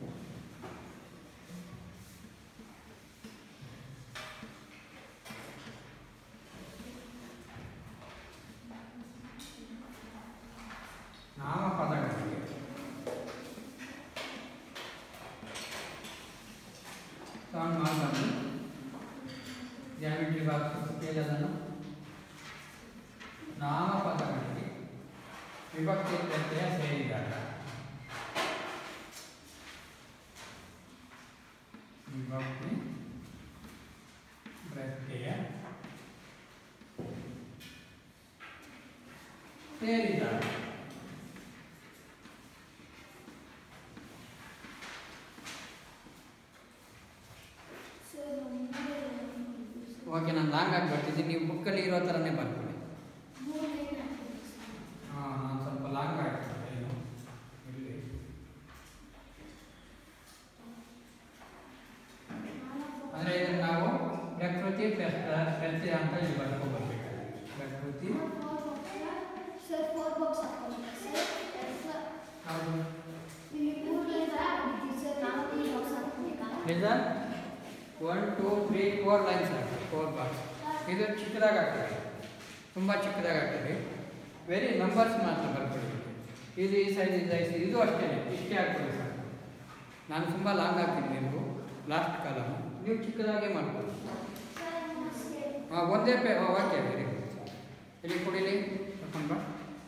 S1: ನಾಮಪದಗಳಿಗೆ ಸಾಲ್ವ್ ಮಾಡಬಾರ್ದು ಜಾಮಿಟ್ರಿ ಬಾಕ್ಸ್ ಕೇಳದನ್ನು ನಾಮಪದಗಳಿಗೆ ವಿಭಕ್ತಿ ಪ್ರತ್ಯಯ ಸೇರಿದಾಗ ವಿಭಕ್ತಿ ಪ್ರತ್ಯಯ ಸೇರಿದಾಗ ಓಕೆ ನಾನು ಲಾಂಗ್ ಆಗಿ ಬರ್ತಿದ್ದೀನಿ ನೀವು ಬುಕ್ಕಲ್ಲಿ ಇರೋ ಥರನೇ ಬರ್ಕೊಳ್ಳಿ ಹಾಂ ನಾನು ಸ್ವಲ್ಪ ಲಾಂಗ್ ಆಗ್ತದೆ ಏನು ಇಲ್ಲಿ ಅಂದರೆ ಇದನ್ನು ನಾವು ಪ್ರಕೃತಿ ಪ್ರ- ಪ್ರತ್ಯಯ ಅಂತ ಇಲ್ಲಿ ಬರ್ಕೋಬರ್ಬೇಕು ಪ್ರಕೃತಿ ಹೌದು ನಿಜ one two three four lines ಆಗ್ತದೆ ಫೋರ್ ಬಾಕ್ಸ್ ಇದು ಚಿಕ್ಕದಾಗಿ ಆಗ್ತದೆ ತುಂಬ ಚಿಕ್ಕದಾಗಿ ಆಗ್ತದೆ ವೆರಿ ನಂಬರ್ಸ್ ಮಾತ್ರ ಬರ್ಕೊಳ್ಬೇಕು ಇದು ಈ ಸೈಜ್ ಇದು ಈ size, ಇದು ಅಷ್ಟೇ ಇಷ್ಟೇ ಆಗ್ತದೆ ಸರ್ ನಾನು ತುಂಬ ಲಾಂಗ್ ಹಾಕ್ತೀನಿ ನೀವು ಲಾಸ್ಟ್ ಕಾಲಮ್ ನೀವು ಚಿಕ್ಕದಾಗೆ ಮಾಡ್ಕೊಳ್ಳಿ ಹಾಂ ಒಂದೇ ಪೇ ಓಕೆ ವೆರಿ ಗುಡ್ ಇಲ್ಲಿ ಕುಡೀಲಿ ತಗೊಂಡ್ ಬಾ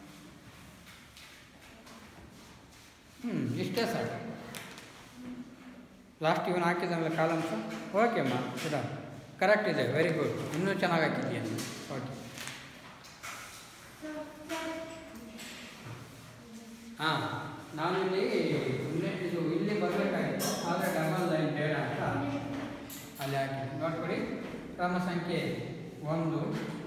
S1: ಹ್ಞೂ ಇಷ್ಟೇ ಸಾಕು ಲಾಸ್ಟ್ ಇವನು ಹಾಕಿದನಲ್ಲ ಕಾಲಮ್ಸು ಓಕೆ ಅಮ್ಮ ಇಡ ಕರೆಕ್ಟ್ ಇದೆ ವೆರಿ ಗುಡ್ ಇನ್ನೂ ಚೆನ್ನಾಗಿ ಹಾಕಿದ್ದೀಯ ಓಕೆ ಹಾಂ ನಾನು ಇಲ್ಲಿ ಸುಮ್ಮನೆ ಇದು ಇಲ್ಲಿ ಬರಬೇಕಾಗಿತ್ತು ಆದರೆ ಡಬಲ್ ಲೈನ್ ಬೇಡ ಅಂತ ಅಲ್ಲಿ ಹಾಕಿ ನೋಡ್ಕೊಳ್ಳಿ ಕ್ರಮ ಸಂಖ್ಯೆ ಒಂದು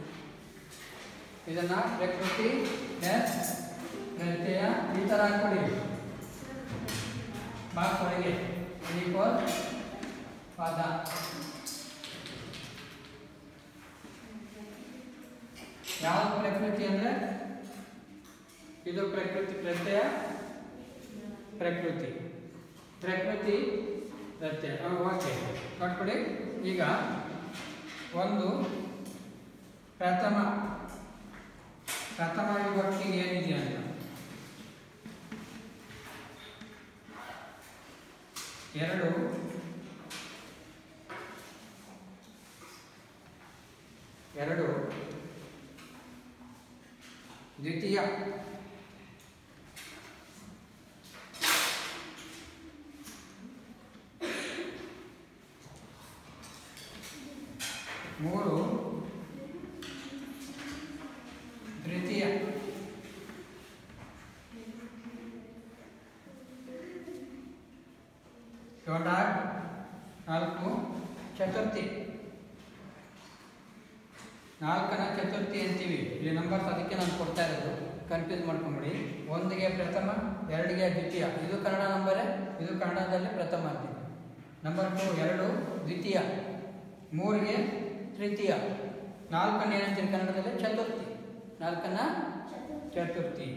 S1: ಇದನ್ನು ಪ್ರಕೃತಿ ಎಸ್ ಪ್ರತ್ಯಯ ಈ ಥರ ಹಾಕ್ಕೊಳ್ಳಿ ಬಾಕ್ಸ್ ಒಳಗೆ ಫೋರ್ ಪದ ಯಾವ ಪ್ರಕೃತಿ ಅಂದರೆ ಇದು ಪ್ರಕೃತಿ ಪ್ರತ್ಯಯ ಪ್ರಕೃತಿ ಪ್ರಕೃತಿ ಪ್ರತ್ಯಯ ಓಕೆ ನೋಡ್ಕೊಳ್ಳಿ ಈಗ ಒಂದು ಪ್ರಥಮ ಪ್ರಥಮ ವಿಭಕ್ತಿಗೆ ಏನಿದೆ ಅಂತ ಎರಡು ಎರಡು ದ್ವಿತೀಯ ಮೂರು ತೃತೀಯ ಟೋಟಾಲ್ ನಾಲ್ಕು ಚತುರ್ಥಿ ನಾಲ್ಕನ ಚತುರ್ಥಿ ಅಂತೀವಿ ಇಲ್ಲಿ ನಂಬರ್ಸ್ ಅದಕ್ಕೆ ನಾನು ಕೊಡ್ತಾ ಇರೋದು ಕನ್ಫ್ಯೂಸ್ ಮಾಡ್ಕೊಂಬಿಡಿ ಒಂದಿಗೆ ಪ್ರಥಮ ಎರಡಿಗೆ ದ್ವಿತೀಯ ಇದು ಕನ್ನಡ ನಂಬರೇ ಇದು ಕನ್ನಡದಲ್ಲಿ ಪ್ರಥಮ ಅಂತೀವಿ ನಂಬರ್ ಟು ಎರಡು ದ್ವಿತೀಯ ಮೂರಿಗೆ ತೃತೀಯ ನಾಲ್ಕನ್ನು ಏನಂತೀರಿ ಕನ್ನಡದಲ್ಲಿ ಚತುರ್ಥಿ ನಾಲ್ಕನ್ನ ಚತುರ್ಥಿ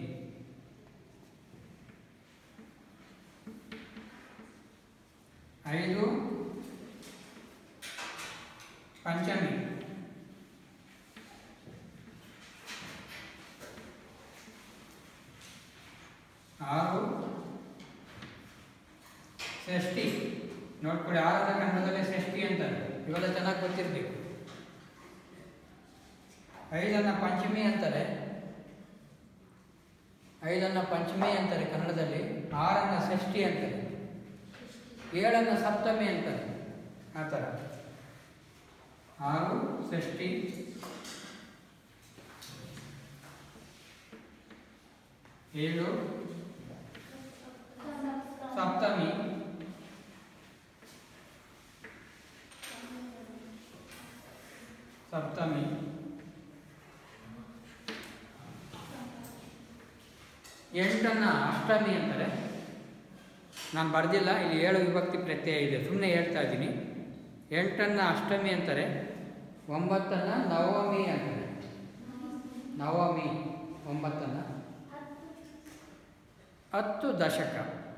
S1: ಐದು ಪಂಚಮಿ ಆರು ಷಷ್ಠಿ ನೋಡ್ಕೊಳ್ಳಿ ಆರರ ಕನ್ನಡದಲ್ಲಿ ಷಷ್ಠಿ ಅಂತಾರೆ ಇವೆಲ್ಲ ಚೆನ್ನಾಗಿ ಗೊತ್ತಿರಬೇಕು ಐದನ್ನ ಪಂಚಮಿ ಅಂತಾರೆ ಐದನ್ನ ಪಂಚಮಿ ಅಂತಾರೆ ಕನ್ನಡದಲ್ಲಿ ಆರನ್ನ ಷಷ್ಠಿ ಅಂತಾರೆ ಏಳನ್ನ ಸಪ್ತಮಿ ಅಂತಾರೆ ಆ ಥರ ಆರು ಷಷ್ಠಿ ಏಳು ಸಪ್ತಮಿ ಸಪ್ತಮಿ ಎಂಟನ್ನ ಅಷ್ಟಮಿ ಅಂತಾರೆ ನಾನು ಬರೆದಿಲ್ಲ ಇಲ್ಲಿ ಏಳು ವಿಭಕ್ತಿ ಪ್ರತ್ಯಯ ಇದೆ ಸುಮ್ಮನೆ ಹೇಳ್ತಾ ಇದ್ದೀನಿ ಎಂಟನ್ನು ಅಷ್ಟಮಿ ಅಂತಾರೆ ಒಂಬತ್ತನ್ನು ನವಮಿ ಅಂತಾರೆ ನವಮಿ ಒಂಬತ್ತನ್ನು ಹತ್ತು ದಶಕ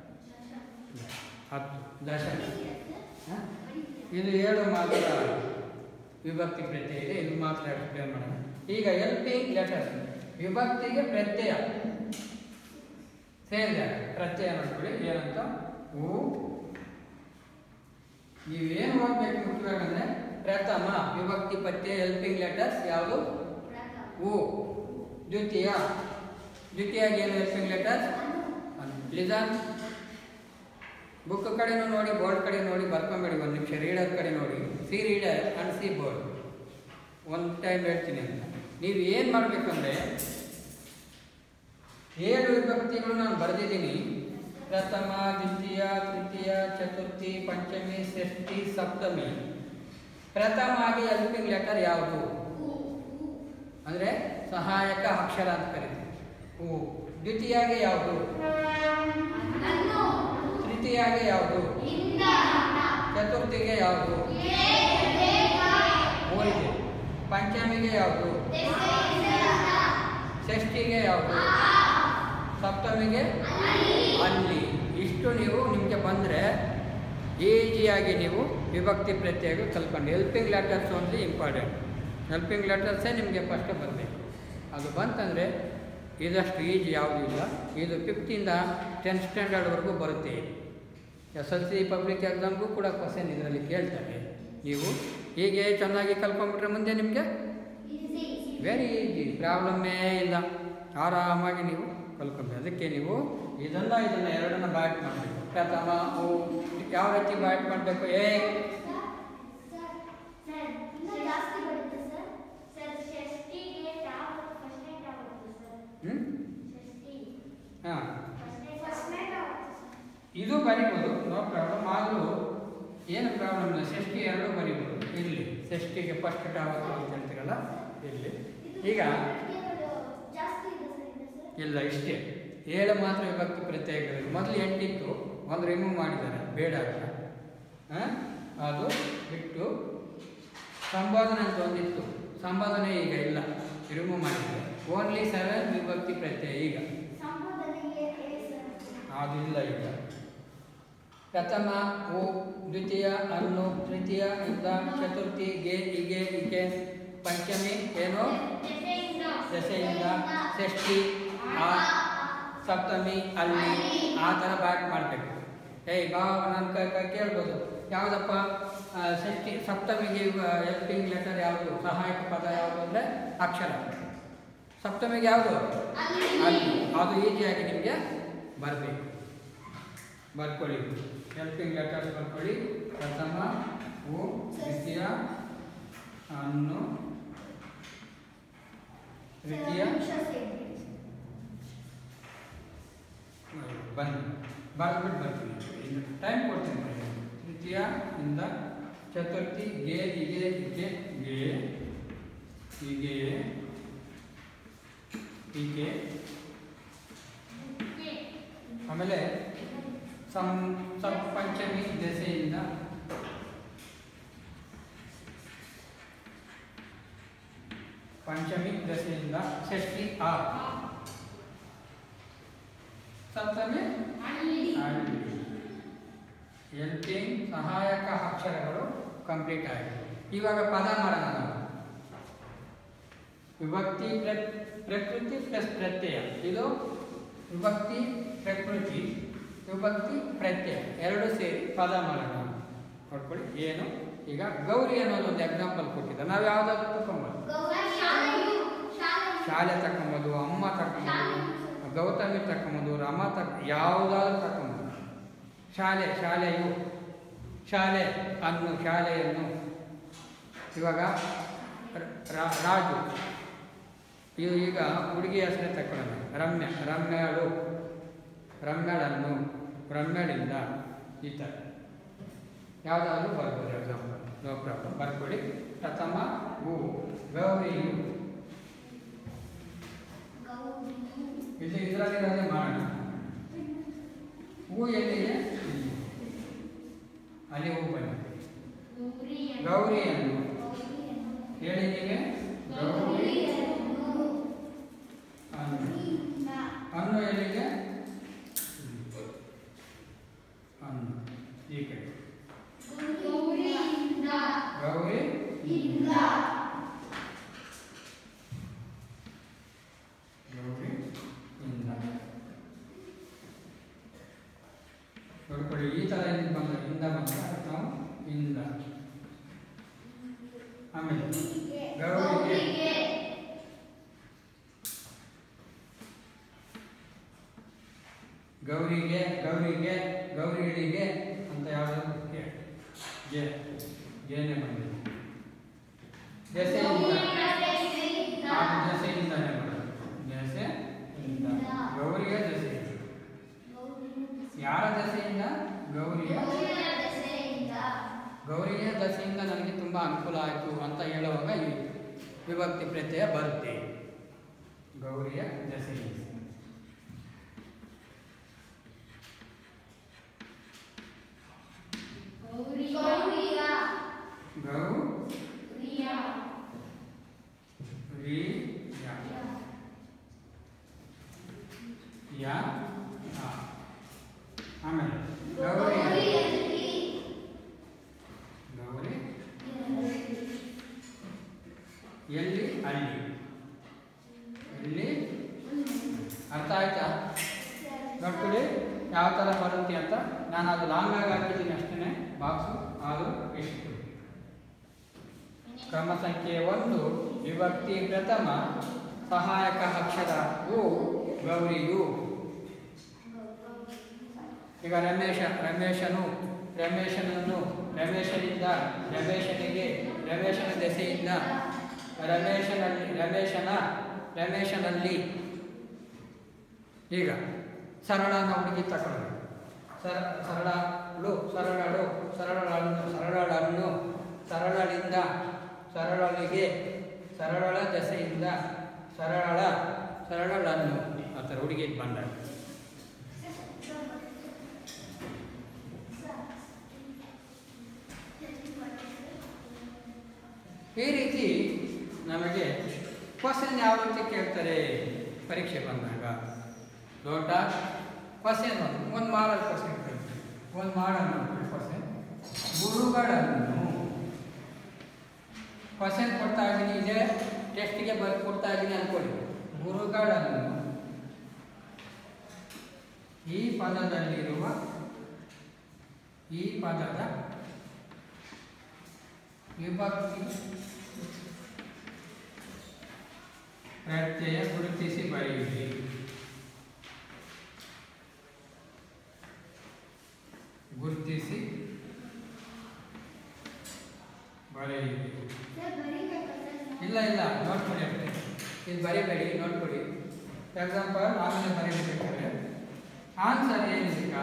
S1: ಹತ್ತು ದಶಕ ಹ? ಇದು ಏಳು ಮಾತ್ರ ವಿಭಕ್ತಿ ಪ್ರತ್ಯಯ ಇದೆ ಇದು ಮಾತ್ರ ಎಕ್ಸ್ಪ್ಲೇನ್ ಮಾಡೋಣ ಈಗ ಎಲ್ಪಿಂಗ್ ಲೆಟರ್ ವಿಭಕ್ತಿಗೆ ಪ್ರತ್ಯಯ ಸೇರಿದೆ ಪ್ರತ್ಯಯ ಮಾಡ್ಕೊಳ್ಳಿ ಏನಂತ ಹೂ ನೀವೇನು ಓದಬೇಕು ಮುಖ್ಯವಾಗಿ ಅಂದರೆ ಪ್ರಥಮ ವಿಭಕ್ತಿ ಪದ್ಯ ಹೆಲ್ಪಿಂಗ್ ಲೆಟರ್ಸ್ ಯಾವುದು ಉ ದ್ವಿತೀಯ ದ್ವಿತೀಯಾಗಿ ಏನು ಹೆಲ್ಪಿಂಗ್ ಲೆಟರ್ಸ್ ಲಿಸನ್ ಬುಕ್ ಕಡೆನೂ ನೋಡಿ ಬೋರ್ಡ್ ಕಡೆ ನೋಡಿ ಬರ್ಕೊಂಬೇಡಿ ಒಂದು ನಿಮಿಷ ರೀಡರ್ ಕಡೆ ನೋಡಿ see reader and see board ಒಂದು ಟೈಮ್ ಹೇಳ್ತೀನಿ ಅಂತ ನೀವು ಏನು ಮಾಡಬೇಕಂದ್ರೆ ಏಳು ವಿಭಕ್ತಿಗಳು ನಾನು ಬರೆದಿದ್ದೀನಿ ಪ್ರಥಮ ದ್ವಿತೀಯ ತೃತೀಯ ಚತುರ್ಥಿ ಪಂಚಮಿ ಷಷ್ಠಿ ಸಪ್ತಮಿ ಪ್ರಥಮ ಆಗಿ ಹೆಲ್ಪಿಂಗ್ ಲೆಟರ್ ಯಾವುದು ಅಂದರೆ ಸಹಾಯಕ ಅಕ್ಷರ ಅಂತ ಕರಿತೀವಿ ಹೂ ದ್ವಿತೀಯಾಗಿ ಯಾವುದು ತೃತೀಯಾಗಿ ಯಾವುದು ಚತುರ್ಥಿಗೆ ಯಾವುದು ಮೂರಿದೆ ಪಂಚಮಿಗೆ ಯಾವುದು ಷಷ್ಠಿಗೆ ಯಾವುದು ಸಪ್ತಮಿಗೆ ಅಲ್ಲಿ ಇಷ್ಟು ನೀವು ನಿಮಗೆ ಬಂದರೆ ಈಸಿಯಾಗಿ ನೀವು ವಿಭಕ್ತಿ ಪ್ರತ್ಯಯ ಕಲ್ಕೊಂಡು helping letters only important helping ಲೆಟರ್ಸೇ ನಿಮಗೆ ಫಸ್ಟ್ ಬರಬೇಕು ಅದು ಬಂತಂದರೆ ಇದಷ್ಟು ಈಜಿ ಯಾವುದೂ ಇಲ್ಲ ಇದು ಫಿಫ್ತಿಂದ ಟೆಂತ್ ಸ್ಟ್ಯಾಂಡರ್ಡ್ವರೆಗೂ ಬರುತ್ತೆ ಎಸ್ ಎಲ್ ಸಿ ಪಬ್ಲಿಕ್ ಎಕ್ಸಾಮ್ಗೂ ಕೂಡ ಕ್ವಶನ್ ಇದರಲ್ಲಿ ಕೇಳ್ತಾರೆ ನೀವು ಹೀಗೆ ಚೆನ್ನಾಗಿ ಕಲ್ಕೊಂಡ್ಬಿಟ್ರೆ ಮುಂದೆ ನಿಮಗೆ ವೆರಿ ಈಸಿ ಪ್ರಾಬ್ಲಮ್ಮೇ ಇಲ್ಲ ಆರಾಮಾಗಿ ನೀವು ಕಲ್ಕೊಬೇಕು ಅದಕ್ಕೆ ನೀವು ಇದನ್ನ ಇದನ್ನ ಎರಡನ್ನ ಬ್ಯಾಟ್ ಮಾಡಬೇಕು ಪ್ರಥಮ ಓ ಯಾವ ರೀತಿ ಬ್ಯಾಟ್ ಮಾಡಬೇಕು ಏ ಹ್ಞೂ ಹಾಂ ಇದು ಬರಿಬೋದು ನೋ ಪ್ರಾಬ್ಲಮ್ ಆದರೂ ಏನು ಪ್ರಾಬ್ಲಮ್ ಇಲ್ಲ ಷಷ್ಠಿ ಎರಡು ಬರಿಬೋದು ಇರಲಿ ಷಷ್ಠಿಗೆ ಫಸ್ಟ್ ಟಾವತ್ತು ಅಂತ ಹೇಳ್ತೀರಲ್ಲ ಇರಲಿ ಈಗ ಇಲ್ಲ ಇಷ್ಟೇ ಏಳು ಮಾತ್ರ ವಿಭಕ್ತಿ ಪ್ರತ್ಯಯಗಳು ಮೊದಲು ಎಂಟಿತ್ತು ಒಂದು ರಿಮೂವ್ ಮಾಡಿದ್ದಾರೆ ಬೇಡ ಅಂತ ಆ? ಅದು ಬಿಟ್ಟು ಸಂಬೋಧನೆ ಅಂತ ಒಂದಿತ್ತು ಸಂಬೋಧನೆ ಈಗ ಇಲ್ಲ ರಿಮೂವ್ ಮಾಡಿದ್ದಾರೆ ಓನ್ಲಿ ಸೆವೆನ್ ವಿಭಕ್ತಿ ಪ್ರತ್ಯಯ ಈಗ ಅದು ಇಲ್ಲ ಈಗ ಪ್ರಥಮ ಓ ದ್ವಿತೀಯ ಅನ್ನು ತೃತೀಯ ಇಂದ ಚತುರ್ಥಿ ಗೆ ಇಗೆ ಇಕೆ ಪಂಚಮಿ ಏನು ದಶೆಯಿಂದ ಷಷ್ಠಿ ಆ ಸಪ್ತಮಿ ಅಲ್ಲಿ ಆ ಥರ ಬ್ಯಾಟ್ ಮಾಡಬೇಕು ಏಯ್ ಬಾ ನನ್ನ ಕೈ ಕೈ ಕೇಳ್ಬೋದು ಯಾವುದಪ್ಪ ಆ, ಷಷ್ಠಿ ಸಪ್ತಮಿಗೆ ಹೆಲ್ಪಿಂಗ್ ಲೆಟರ್ ಯಾವುದು ಸಹಾಯಕ ಪದ ಯಾವುದು ಅಂದರೆ ಅಕ್ಷರ ಸಪ್ತಮಿಗೆ ಯಾವುದು ಅಲ್ಲಿ ಅದು ಈಸಿಯಾಗಿ ನಿಮಗೆ ಬರಬೇಕು ಬರ್ಕೊಳ್ಳಿ ಹೆಲ್ಪಿಂಗ್ ಲೆಟರ್ಸ್ ಬರ್ಕೊಳ್ಳಿ ಪ್ರಥಮ ಓ ದ್ವಿತೀಯ ಅನ್ನು ತೃತೀಯ ಬನ್ನಿ ಬರ್ದ್ಬಿಟ್ಟು ಬರ್ತೀನಿ ಇನ್ನು ಟೈಮ್ ಕೊಡ್ತೀನಿ ಬನ್ನಿ. ತೃತೀಯ ಇಂದ ಚತುರ್ಥಿ ಗೆ ಇಗೆ ಇಗೆ ಗೆ ಹೀಗೆ ಹೀಗೆ ಆಮೇಲೆ ಸಂ ಸಪ್ ಪಂಚಮಿ ದೆಸೆಯಿಂದ ಪಂಚಮಿ ದಶೆಯಿಂದ ಷಷ್ಠಿ ಆ ಸಪ್ತಮಿ ಎಲ್ಪಿಂಗ್ ಸಹಾಯಕ ಅಕ್ಷರಗಳು ಕಂಪ್ಲೀಟ್ ಆಯಿತು ಇವಾಗ ಪದ ಮಾಡೋಣ ನಾವು ವಿಭಕ್ತಿ ಪ್ರ- ಪ್ರಕೃತಿ ಪ್ಲಸ್ ಪ್ರತ್ಯಯ ಇದು ವಿಭಕ್ತಿ ಪ್ರಕೃತಿ ವಿಭಕ್ತಿ ಪ್ರತ್ಯಯ ಎರಡು ಸೇರಿ ಪದ ಮಾಡೋಣ ನೋಡ್ಕೊಳ್ಳಿ ಏನು ಈಗ ಗೌರಿ ಅನ್ನೋದು ಒಂದು ಎಕ್ಸಾಂಪಲ್ ಕೊಟ್ಟಿದ್ದ ನಾವು ಯಾವುದಾದ್ರೂ ತಗೊಂಬೋದು ಶಾಲೆ ತಗೊಂಬೋದು ಅಮ್ಮ ತಗೊಂಬೋದು ಗೌತಮಿ ತಗೊಂಬೋದು ರಮ ತಕ್ಕ ಯಾವುದಾದ್ರೂ ತಗೊಂಬೋದು ಶಾಲೆ ಶಾಲೆಯು ಶಾಲೆ ಅನ್ನು ಶಾಲೆಯನ್ನು ಇವಾಗ ರ- ರಾ- ರಾಜು ಇದು ಈಗ ಹುಡುಗಿ ಹೆಸರೇ ತಗೊಳ್ಳೋಣ ರಮ್ಯ ರಮ್ಯಾಳು ರಮ್ಯಾಳನ್ನು ರಮ್ಯಾಳಿಂದ ಈ ಥರ ಯಾವುದಾದ್ರೂ ಬರ್ಬೋದು ಎಕ್ಸಾಂಪಲ್ ನೋ ಪ್ರಾಬ್ಲಮ್ ಬರ್ಕೊಳ್ಳಿ ಪ್ರಥಮ ಹೂ ಗೌರಿಯು ಇದು ಇದರಲ್ಲಿರೋದೇ ಮಾಡೋಣ ಹೂ ಎಲ್ಲಿದೆ ಇಲ್ಲಿ. ಅಲ್ಲಿ ಹೂ ಬನ್ನಿ ಗೌರಿಯನ್ನು ಹೇಳಿ ನೀವೇ ಗೌರಿ ಅನ್ನು ಅನ್ನು ಎಲ್ಲಿದೆ ಅನ್ನು ಈ ಕಡೆ ಗೌರಿ ಗೌರಿ ಇಂದ ನೋಡ್ಕೊಳ್ಳಿ ಈ ಥರ ಇಂದ ಬಂದ ಇಂದ ಬಂದ ನಾವು ಇಂದ ಆಮೇಲೆ ಗೌರಿಗೆ ಗೌರಿಗೆ ಗೌರಿಗೆ ಗೌರಿಗಳಿಗೆ ಅಂತ ಯಾವ್ದಾದ್ರು ಗೆ ಗೆ ಗೇನೆ ಬಂದಿದೆ ದೆಸೆಯಿಂದ ಆ, ದೆಸೆಯಿಂದಾನೆ ಬರೋದು ದೆಸೆಯಿಂದ ಗೌರಿಯ ದೆಸೆಯಿಂದ ಯಾರ ದೆಸೆಯಿಂದ ಗೌರಿಯ ಗೌರಿಯ ದಶೆಯಿಂದ ನನಗೆ ತುಂಬ ಅನುಕೂಲ ಆಯಿತು ಅಂತ ಹೇಳುವಾಗ ಈ ವಿಭಕ್ತಿ ಪ್ರತ್ಯಯ ಬರುತ್ತೆ ಗೌರಿಯ ದಶೆಯಿಂದ ಗೌ ರಿ ಯ ಯ ಆ. ಆಮೇಲೆ ಗೌರಿ ಗೌರಿ ಎಲ್ಲಿ ಅಲ್ಲಿ ಎಲ್ಲಿ ಅರ್ಥ ಆಯ್ತಾ ನೋಡ್ಕೊಳ್ಳಿ ಯಾವ ಥರ ಬರುತ್ತೆ ಅಂತ ನಾನು ಅದು ಲಾಂಗ್ ಆಗಿ ಹಾಕಿದ್ದೀನಿ ಅಷ್ಟೇ ಬಾಕ್ಸು ಅದು ಎಷ್ಟು ಕ್ರಮ ಸಂಖ್ಯೆ ಒಂದು ವಿಭಕ್ತಿ ಪ್ರಥಮ ಸಹಾಯಕ ಅಕ್ಷರ ಉ ಗೌರಿಯು ಈಗ ರಮೇಶ ರಮೇಶನು ರಮೇಶನನ್ನು ರಮೇಶನಿಂದ ರಮೇಶನಿಗೆ ರಮೇಶನ ದೆಸೆಯಿಂದ ರಮೇಶನಲ್ಲಿ ರಮೇಶನ ರಮೇಶನಲ್ಲಿ ಈಗ ಸರಳನ ಹುಡುಗಿ ತಗೊಳ್ಳಿ ಸರ ಸರಳಳು ಸರಳಳು ಸರಳಳನ್ನು ಸರಳಳನ್ನು ಸರಳಳಿಂದ ಸರಳಳಿಗೆ ಸರಳಳ ದೆಸೆಯಿಂದ ಸರಳಳ ಸರಳಳನ್ನು ಆ ಥರ ಹುಡುಗಿಗೆ ಬಂದಾಗ ಈ ರೀತಿ ನಮಗೆ ಕ್ವಶನ್ ಯಾವ ರೀತಿ ಕೇಳ್ತಾರೆ ಪರೀಕ್ಷೆ ಬಂದಾಗ ದೊಡ್ಡ ಕ್ವಶನ್ ಒಂದು ಒಂದು ಮಾಡಲ್ ಕ್ವಶನ್ ಕೇಳ್ತಾರೆ ಒಂದು ಮಾಡಲ್ ಕ್ವಶನ್ ಗುರುಗಳನ್ನು ಕ್ವಶನ್ ಕೊಡ್ತಾ ಇದ್ದೀನಿ ಇದೆ ಟೆಸ್ಟಿಗೆ ಬರ್ ಕೊಡ್ತಾ ಇದ್ದೀನಿ ಅಂದ್ಕೊಳ್ಳಿ ಗುರುಗಳನ್ನು ಈ ಪದದಲ್ಲಿರುವ ಈ ಪದದ ವಿಭಕ್ತಿ ಪ್ರತ್ಯಯ ಗುರುತಿಸಿ ಬರೆಯಿರಿ ಗುರುತಿಸಿ ಬರೆಯಿರಿ ಇಲ್ಲ ಇಲ್ಲ ನೋಡ್ಕೊಳ್ಳಿ ಅಷ್ಟೇ ಇದು ಬರಿಬೇಡಿ ನೋಡ್ಕೊಳ್ಳಿ ಎಕ್ಸಾಂಪಲ್ ಆಮೇಲೆ ಬರೀಬೇಕಾದ್ರೆ ಆನ್ಸರ್ ಏನಿಲ್ಲ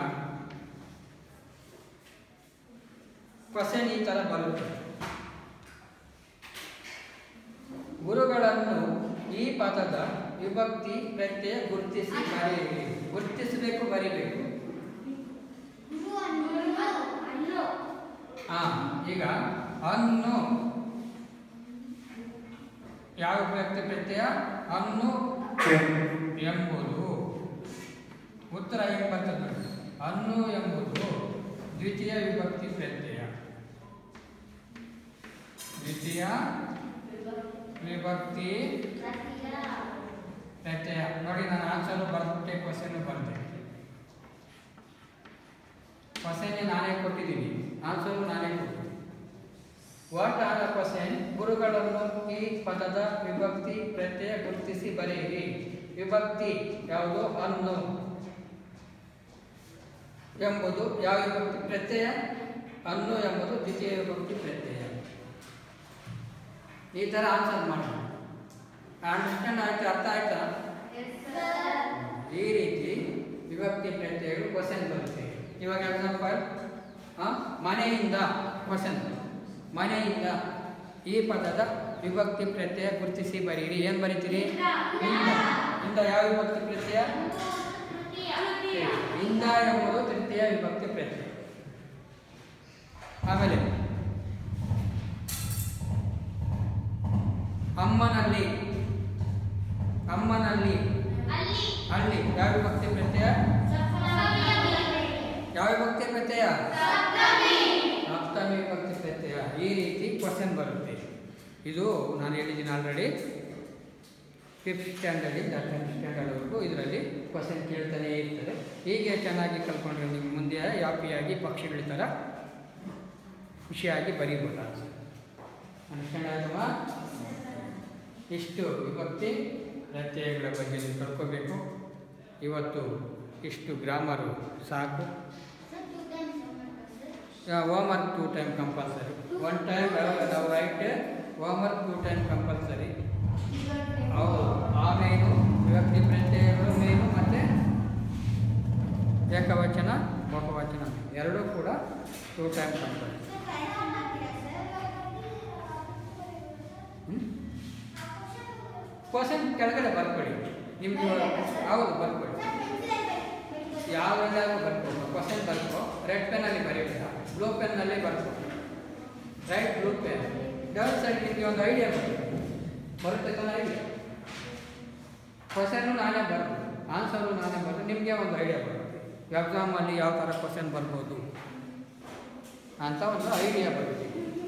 S1: ಕ್ವಶನ್ ಈ ಥರ ಬರುತ್ತೆ ಗುರುಗಳನ್ನು ಈ ಪದದ ವಿಭಕ್ತಿ ಪ್ರತ್ಯಯ ಗುರುತಿಸಿ ಬರೆಯಿರಿ ಗುರುತಿಸಬೇಕು ಬರಿಬೇಕು ಹಾ ಈಗ ಅನ್ನು ಯಾವ ವ್ಯಕ್ತಿ ಪ್ರತ್ಯಯ ಅನ್ನು ಎಂಬುದು ಉತ್ತರ ಹೆಂಗ್ ಬರ್ತದೆ ನೋಡಿ ಅನ್ನು ಎಂಬುದು ದ್ವಿತೀಯ ವಿಭಕ್ತಿ ಪ್ರತ್ಯಯ ದ್ವಿತೀಯ ವಿಭಕ್ತಿ ಪ್ರತ್ಯಯ ನೋಡಿ ನಾನು ಆನ್ಸರ್ ಬರ್ಬಿಟ್ಟೆ ಕ್ವಶನ್ ಬರ್ದೆ ಕ್ವಶನ್ ನಾನೇ ಕೊಟ್ಟಿದ್ದೀನಿ ಆನ್ಸರು ನಾನೇ ಕೊಟ್ಟಿದ್ದೀನಿ ವಾಟ್ ಆರ್ ಕ್ವಶನ್ ಗುರುಗಳನ್ನು ಈ ಪದದ ವಿಭಕ್ತಿ ಪ್ರತ್ಯಯ ಗುರುತಿಸಿ ಬರೆಯಿರಿ ವಿಭಕ್ತಿ ಯಾವುದು ಅನ್ನು ಎಂಬುದು ಯಾವ ವಿಭಕ್ತಿ ಪ್ರತ್ಯಯ ಅನ್ನು ಎಂಬುದು ದ್ವಿತೀಯ ವಿಭಕ್ತಿ ಪ್ರತ್ಯಯ ಈ ಥರ ಆನ್ಸರ್ ಮಾಡಿ ಅಂಡರ್ಸ್ಟ್ಯಾಂಡ್ ಆಯ್ತು ಅರ್ಥ ಆಯ್ತಾ ಈ ರೀತಿ ವಿಭಕ್ತಿ ಪ್ರತ್ಯಯಗಳು ಕ್ವಶನ್ ಬರುತ್ತೆ ಇವಾಗ ಎಕ್ಸಾಂಪಲ್ ಮನೆಯಿಂದ ಕ್ವಶನ್ ಮನೆಯಿಂದ ಈ ಪದದ ವಿಭಕ್ತಿ ಪ್ರತ್ಯಯ ಗುರುತಿಸಿ ಬರೀರಿ ಏನು ಬರೀತೀರಿ ಇಂದ ಇಂದ ಯಾವ ವಿಭಕ್ತಿ ಪ್ರತ್ಯಯ ಇಂದ ಎಂಬುದು ತೃತೀಯ ವಿಭಕ್ತಿ ಪ್ರತ್ಯಯ ಆಮೇಲೆ ಅಮ್ಮನಲ್ಲಿ ಅಮ್ಮನಲ್ಲಿ ಅಲ್ಲಿ ಯಾವ ವಿಭಕ್ತಿ ಪ್ರತ್ಯಯ ಯಾವ ವಿಭಕ್ತಿ ಪ್ರತ್ಯಯ ಸಪ್ತಮಿ ವಿಭಕ್ತಿ ಪ್ರತ್ಯಯ ಈ ರೀತಿ ಕ್ವಶನ್ ಬರುತ್ತೆ ಇದು ನಾನು ಹೇಳಿದ್ದೀನಿ ಆಲ್ರೆಡಿ ಫಿಫ್ತ್ ಸ್ಟ್ಯಾಂಡರ್ಡಿಂದ ಟೆಂತ್ ಸ್ಟ್ಯಾಂಡರ್ಡ್ವರೆಗೂ ಇದರಲ್ಲಿ ಕ್ವಶನ್ ಕೇಳ್ತಾನೆ ಇರ್ತದೆ ಹೀಗೆ ಚೆನ್ನಾಗಿ ಕಲ್ತ್ಕೊಂಡ್ರೆ ನಿಮ್ಮ ಮುಂದೆ ಯಾಪಿಯಾಗಿ ಪಕ್ಷಿಗಳ ಥರ ಖುಷಿಯಾಗಿ ಬರೀಬೋದು ಅಂಡರ್ಸ್ಟ್ಯಾಂಡ್ ಆಯ್ತವಾ ಇಷ್ಟು ವಿಭಕ್ತಿ ಪ್ರತ್ಯಯಗಳ ಬಗ್ಗೆ ನೀವು ತಿಳ್ಕೋಬೇಕು ಇವತ್ತು ಇಷ್ಟು ಗ್ರಾಮರು ಸಾಕು homework two time compulsory one time ನಾವು right homework two time compulsory ಹೌದು ಆ ಮೇನು ವಿಭಕ್ತಿ ಪ್ರತ್ಯಯಗಳು ಮೇನು ಮತ್ತು ಏಕವಚನ ಬಹುವಚನ ಎರಡೂ ಕೂಡ ಟೂ ಟೈಮ್ ಕಂಪಲ್ಸರಿ ಕ್ವಶನ್ ಕೆಳಗಡೆ ಬರ್ಕೊಳ್ಳಿ ನಿಮ್ಗೆ ಹೌದು ಬರ್ಕೊಳ್ಳಿ ಯಾವುದ್ರಲ್ಲಾದ್ರೂ ಬರ್ಬೋದು ಕ್ವಶನ್ ಬರ್ಕೋ ರೆಡ್ ಪೆನ್ನಲ್ಲಿ ಬರೀಬೇಡ ಬ್ಲೂ ಪೆನ್ನಲ್ಲಿ ಬರ್ಕೋ right blue pen down side ನಿಮಗೆ ಒಂದು ಐಡಿಯಾ ಬರುತ್ತೆ ಬರುತ್ತೆ ತಾನೆ ಐಡಿಯಾ ಕ್ವಶನ್ನು ನಾನೇ ಬರ್ಬೋದು ಆನ್ಸರು ನಾನೇ ಬರ್ಬೋದು ನಿಮಗೆ ಒಂದು ಐಡಿಯಾ ಬರುತ್ತೆ ಎಕ್ಸಾಮಲ್ಲಿ ಯಾವ ಥರ ಕ್ವಶನ್ ಬರ್ಬೋದು ಅಂತ ಒಂದು ಐಡಿಯಾ ಬರುತ್ತೆ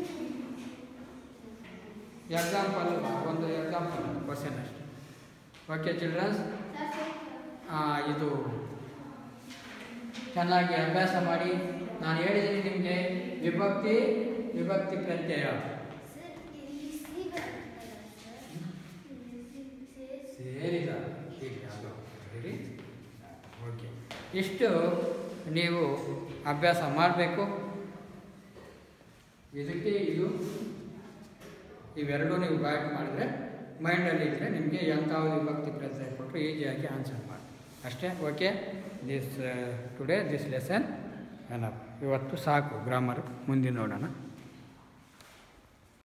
S1: ಎಕ್ಸಾಂಪಲ್ ಒಂದು ಎಕ್ಸಾಂಪಲ್ ಕ್ವಶನ್ ಅಷ್ಟೆ ಓಕೆ ಚಿಲ್ಡ್ರನ್ಸ್ ಇದು ಚೆನ್ನಾಗಿ ಅಭ್ಯಾಸ ಮಾಡಿ ನಾನು ಹೇಳಿದ್ದೀನಿ ನಿಮಗೆ ವಿಭಕ್ತಿ ವಿಭಕ್ತಿ ಪ್ರತ್ಯಯ ಸೇರಿದ ಹೇಳಿ ಓಕೆ ಇಷ್ಟು ನೀವು ಅಭ್ಯಾಸ ಮಾಡಬೇಕು ಇದಕ್ಕೆ ಇದು ಇವೆರಡೂ ನೀವು ಬ್ಯಾಟ್ ಮಾಡಿದ್ರೆ ಮೈಂಡಲ್ಲಿ ಇದ್ದರೆ ನಿಮಗೆ ಎಂಥವ್ದು ವಿಭಕ್ತಿ ಪ್ರತ್ಯಯ ಕೊಟ್ಟರು ಈಸಿಯಾಗಿ ಆನ್ಸರ್ ಮಾಡಿ ಅಷ್ಟೇ okay this today this lesson ಏನಪ್ಪ ಇವತ್ತು ಸಾಕು ಗ್ರಾಮರ್ ಮುಂದೆ ನೋಡೋಣ